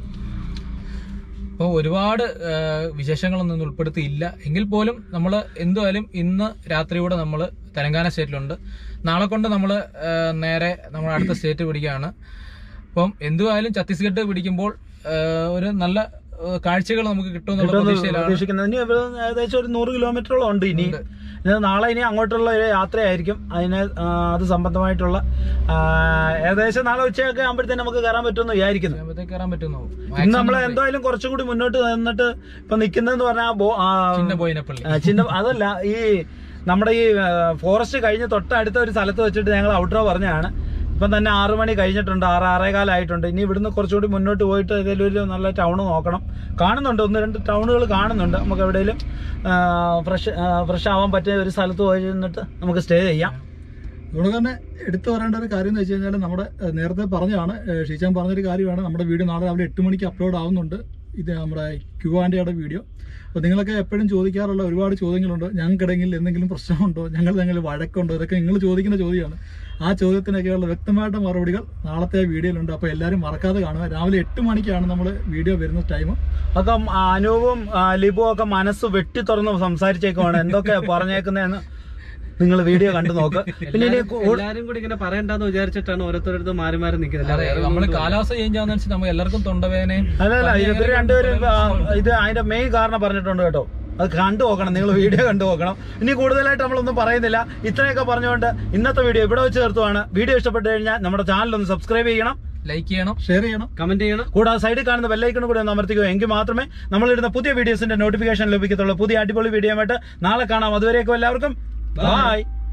അപ്പോൾ ഒരുപാട് ആ, വിശേഷങ്ങളൊന്നും ഇന്ന് ഉൾപ്പെടുത്തിയില്ല എങ്കിൽ പോലും നമ്മൾ എന്തുമായാലും ഇന്ന് രാത്രിയൂടെ നമ്മൾ തെലങ്കാന സ്റ്റേറ്റിലുണ്ട് നാളെ കൊണ്ട് നമ്മൾ നേരെ നമ്മൾ അടുത്ത സ്റ്റേറ്റ് പിടിക്കുകയാണ് അപ്പം എന്തുമായാലും ഛത്തീസ്ഗഡ് പിടിക്കുമ്പോൾ ആ, ഒരു നല്ല കാഴ്ചകൾ നമുക്ക് കിട്ടുമെന്നുള്ള കിട്ടുമെന്ന് പ്രതീക്ഷയിലാണ് പ്രതീക്ഷിക്കുന്നത് ഇനി ഇവിടെ ഏകദേശം ഒരു നൂറ് കിലോമീറ്ററോളം ഉണ്ട് ഇനി ഇത് നാളെ ഇനി അങ്ങോട്ടുള്ള ഒരു യാത്രയായിരിക്കും അതിന് ആ, അത് സംബന്ധമായിട്ടുള്ള ആ, ഏകദേശം നാളെ ഉച്ചയൊക്കെ ആകുമ്പോഴത്തേന് നമുക്ക് കയറാൻ പറ്റുമെന്ന് വിചാരിക്കുന്നു ആകുമ്പോഴത്തേക്ക് കയറാൻ പറ്റുന്നു ഇന്ന് നമ്മൾ എന്തായാലും കുറച്ചും കൂടി മുന്നോട്ട് നിന്നിട്ട് ഇപ്പൊ നിൽക്കുന്നതെന്ന് പറഞ്ഞാൽ ബോ- ആ, ചിന്ന പോയിനപ്പള്ളി ആ, ചിന്ന അതല്ല ഈ നമ്മുടെ ഈ ആ, ഫോറസ്റ്റ് കഴിഞ്ഞ് തൊട്ടടുത്ത ഒരു സ്ഥലത്ത് വെച്ചിട്ട് ഞങ്ങൾ ഔട്ട്രോ പറഞ്ഞതാണ് ഇപ്പം തന്നെ ആറു മണി കഴിഞ്ഞിട്ടുണ്ട് ആറ് ആറേകാലായിട്ടുണ്ട് ഇനി ഇവിടുന്ന് കുറച്ചുകൂടി മുന്നോട്ട് പോയിട്ട് ഏതെങ്കിലും ഒരു നല്ല ടൗൺ നോക്കണം കാണുന്നുണ്ട് ഒന്ന് രണ്ട് ടൗണുകൾ കാണുന്നുണ്ട് നമുക്ക് എവിടെയെങ്കിലും ഫ്രഷ് ഫ്രഷ് ആവാൻ പറ്റിയ ഒരു സ്ഥലത്ത് പോയി നിന്നിട്ട് നമുക്ക് സ്റ്റേ ചെയ്യാം അതുകൊണ്ട് തന്നെ എടുത്തു പറയേണ്ട ഒരു കാര്യം എന്ന് വെച്ച് കഴിഞ്ഞാൽ നമ്മുടെ ഏഹ്, നേരത്തെ പറഞ്ഞതാണ് ഏഹ്, ഷീച്ചാൻ പറഞ്ഞൊരു കാര്യമാണ് നമ്മുടെ വീഡിയോ നാളെ രാവിലെ എട്ട് മണിക്ക് അപ്ലോഡ് ആവുന്നുണ്ട് ഇത് നമ്മുടെ ക്യൂ ആൻഡിയുടെ വീഡിയോ അപ്പോൾ നിങ്ങളൊക്കെ എപ്പോഴും ചോദിക്കാറുള്ള ഒരുപാട് ചോദ്യങ്ങളുണ്ട് ഞങ്ങൾക്കിടയിൽ എന്തെങ്കിലും പ്രശ്നമുണ്ടോ ഞങ്ങൾ തമ്മിൽ വഴക്കുണ്ടോ ഇതൊക്കെ നിങ്ങൾ ചോദിക്കുന്ന ചോദ്യമാണ് ആ ചോദ്യത്തിനൊക്കെയുള്ള വ്യക്തമായിട്ട് മറുപടികൾ നാളത്തെ വീഡിയോയിലുണ്ട് അപ്പോൾ എല്ലാവരും മറക്കാതെ കാണുക രാവിലെ എട്ട് മണിക്കാണ് നമ്മൾ വീഡിയോ വരുന്ന ടൈം ഒക്കെ അനൂപും ആ, ലിബുവും ഒക്കെ മനസ്സ് വെട്ടി തുറന്ന് സംസാരിച്ചേക്കുവാണ് എന്തൊക്കെ പറഞ്ഞേക്കുന്നതെന്ന് നിങ്ങൾ വീഡിയോ കണ്ടു നോക്ക് പിന്നെ ഇനി കൂ- എല്ലാരും കൂടി ഇങ്ങനെ പറയണ്ടെന്ന് വിചാരിച്ചിട്ടാണ് ഓരോരുത്തരുടെ മാറി മാറി നിൽക്കുന്നത് അതെ നമ്മൾ കാലാവസ്ഥ ചേഞ്ച് ആവുന്ന വെച്ചാൽ നമുക്ക് എല്ലാവർക്കും തൊണ്ടവേദനയും അല്ലല്ല ഇവര് രണ്ടുപേരും ആ, ഇത് അതിന്റെ മെയിൻ കാരണം പറഞ്ഞിട്ടുണ്ട് കേട്ടോ അത് കണ്ടു നോക്കണം നിങ്ങൾ വീഡിയോ കണ്ടു നോക്കണം ഇനി കൂടുതലായിട്ട് നമ്മളൊന്നും പറയുന്നില്ല ഇത്രയൊക്കെ പറഞ്ഞുകൊണ്ട് ഇന്നത്തെ വീഡിയോ ഇവിടെ വെച്ച് ചേർത്തുവാണ് വീഡിയോ ഇഷ്ടപ്പെട്ടു കഴിഞ്ഞാൽ നമ്മുടെ ചാനൽ ഒന്ന് സബ്സ്ക്രൈബ് ചെയ്യണം ലൈക്ക് ചെയ്യണം ഷെയർ ചെയ്യണം കമന്റ് ചെയ്യണം കൂടാതെ സൈഡിൽ കാണുന്ന ബെല്ലൈക്കൺ കൂടി ഒന്ന് അമർത്തിക്കുക എങ്കിൽ മാത്രമേ നമ്മളിടുന്ന പുതിയ വീഡിയോസിന്റെ നോട്ടിഫിക്കേഷൻ ലഭിക്കത്തുള്ളൂ പുതിയ അടിപൊളി വീഡിയോ ആയിട്ട് നാളെ കാണാം അതുവരേക്കും എല്ലാവർക്കും ബൈ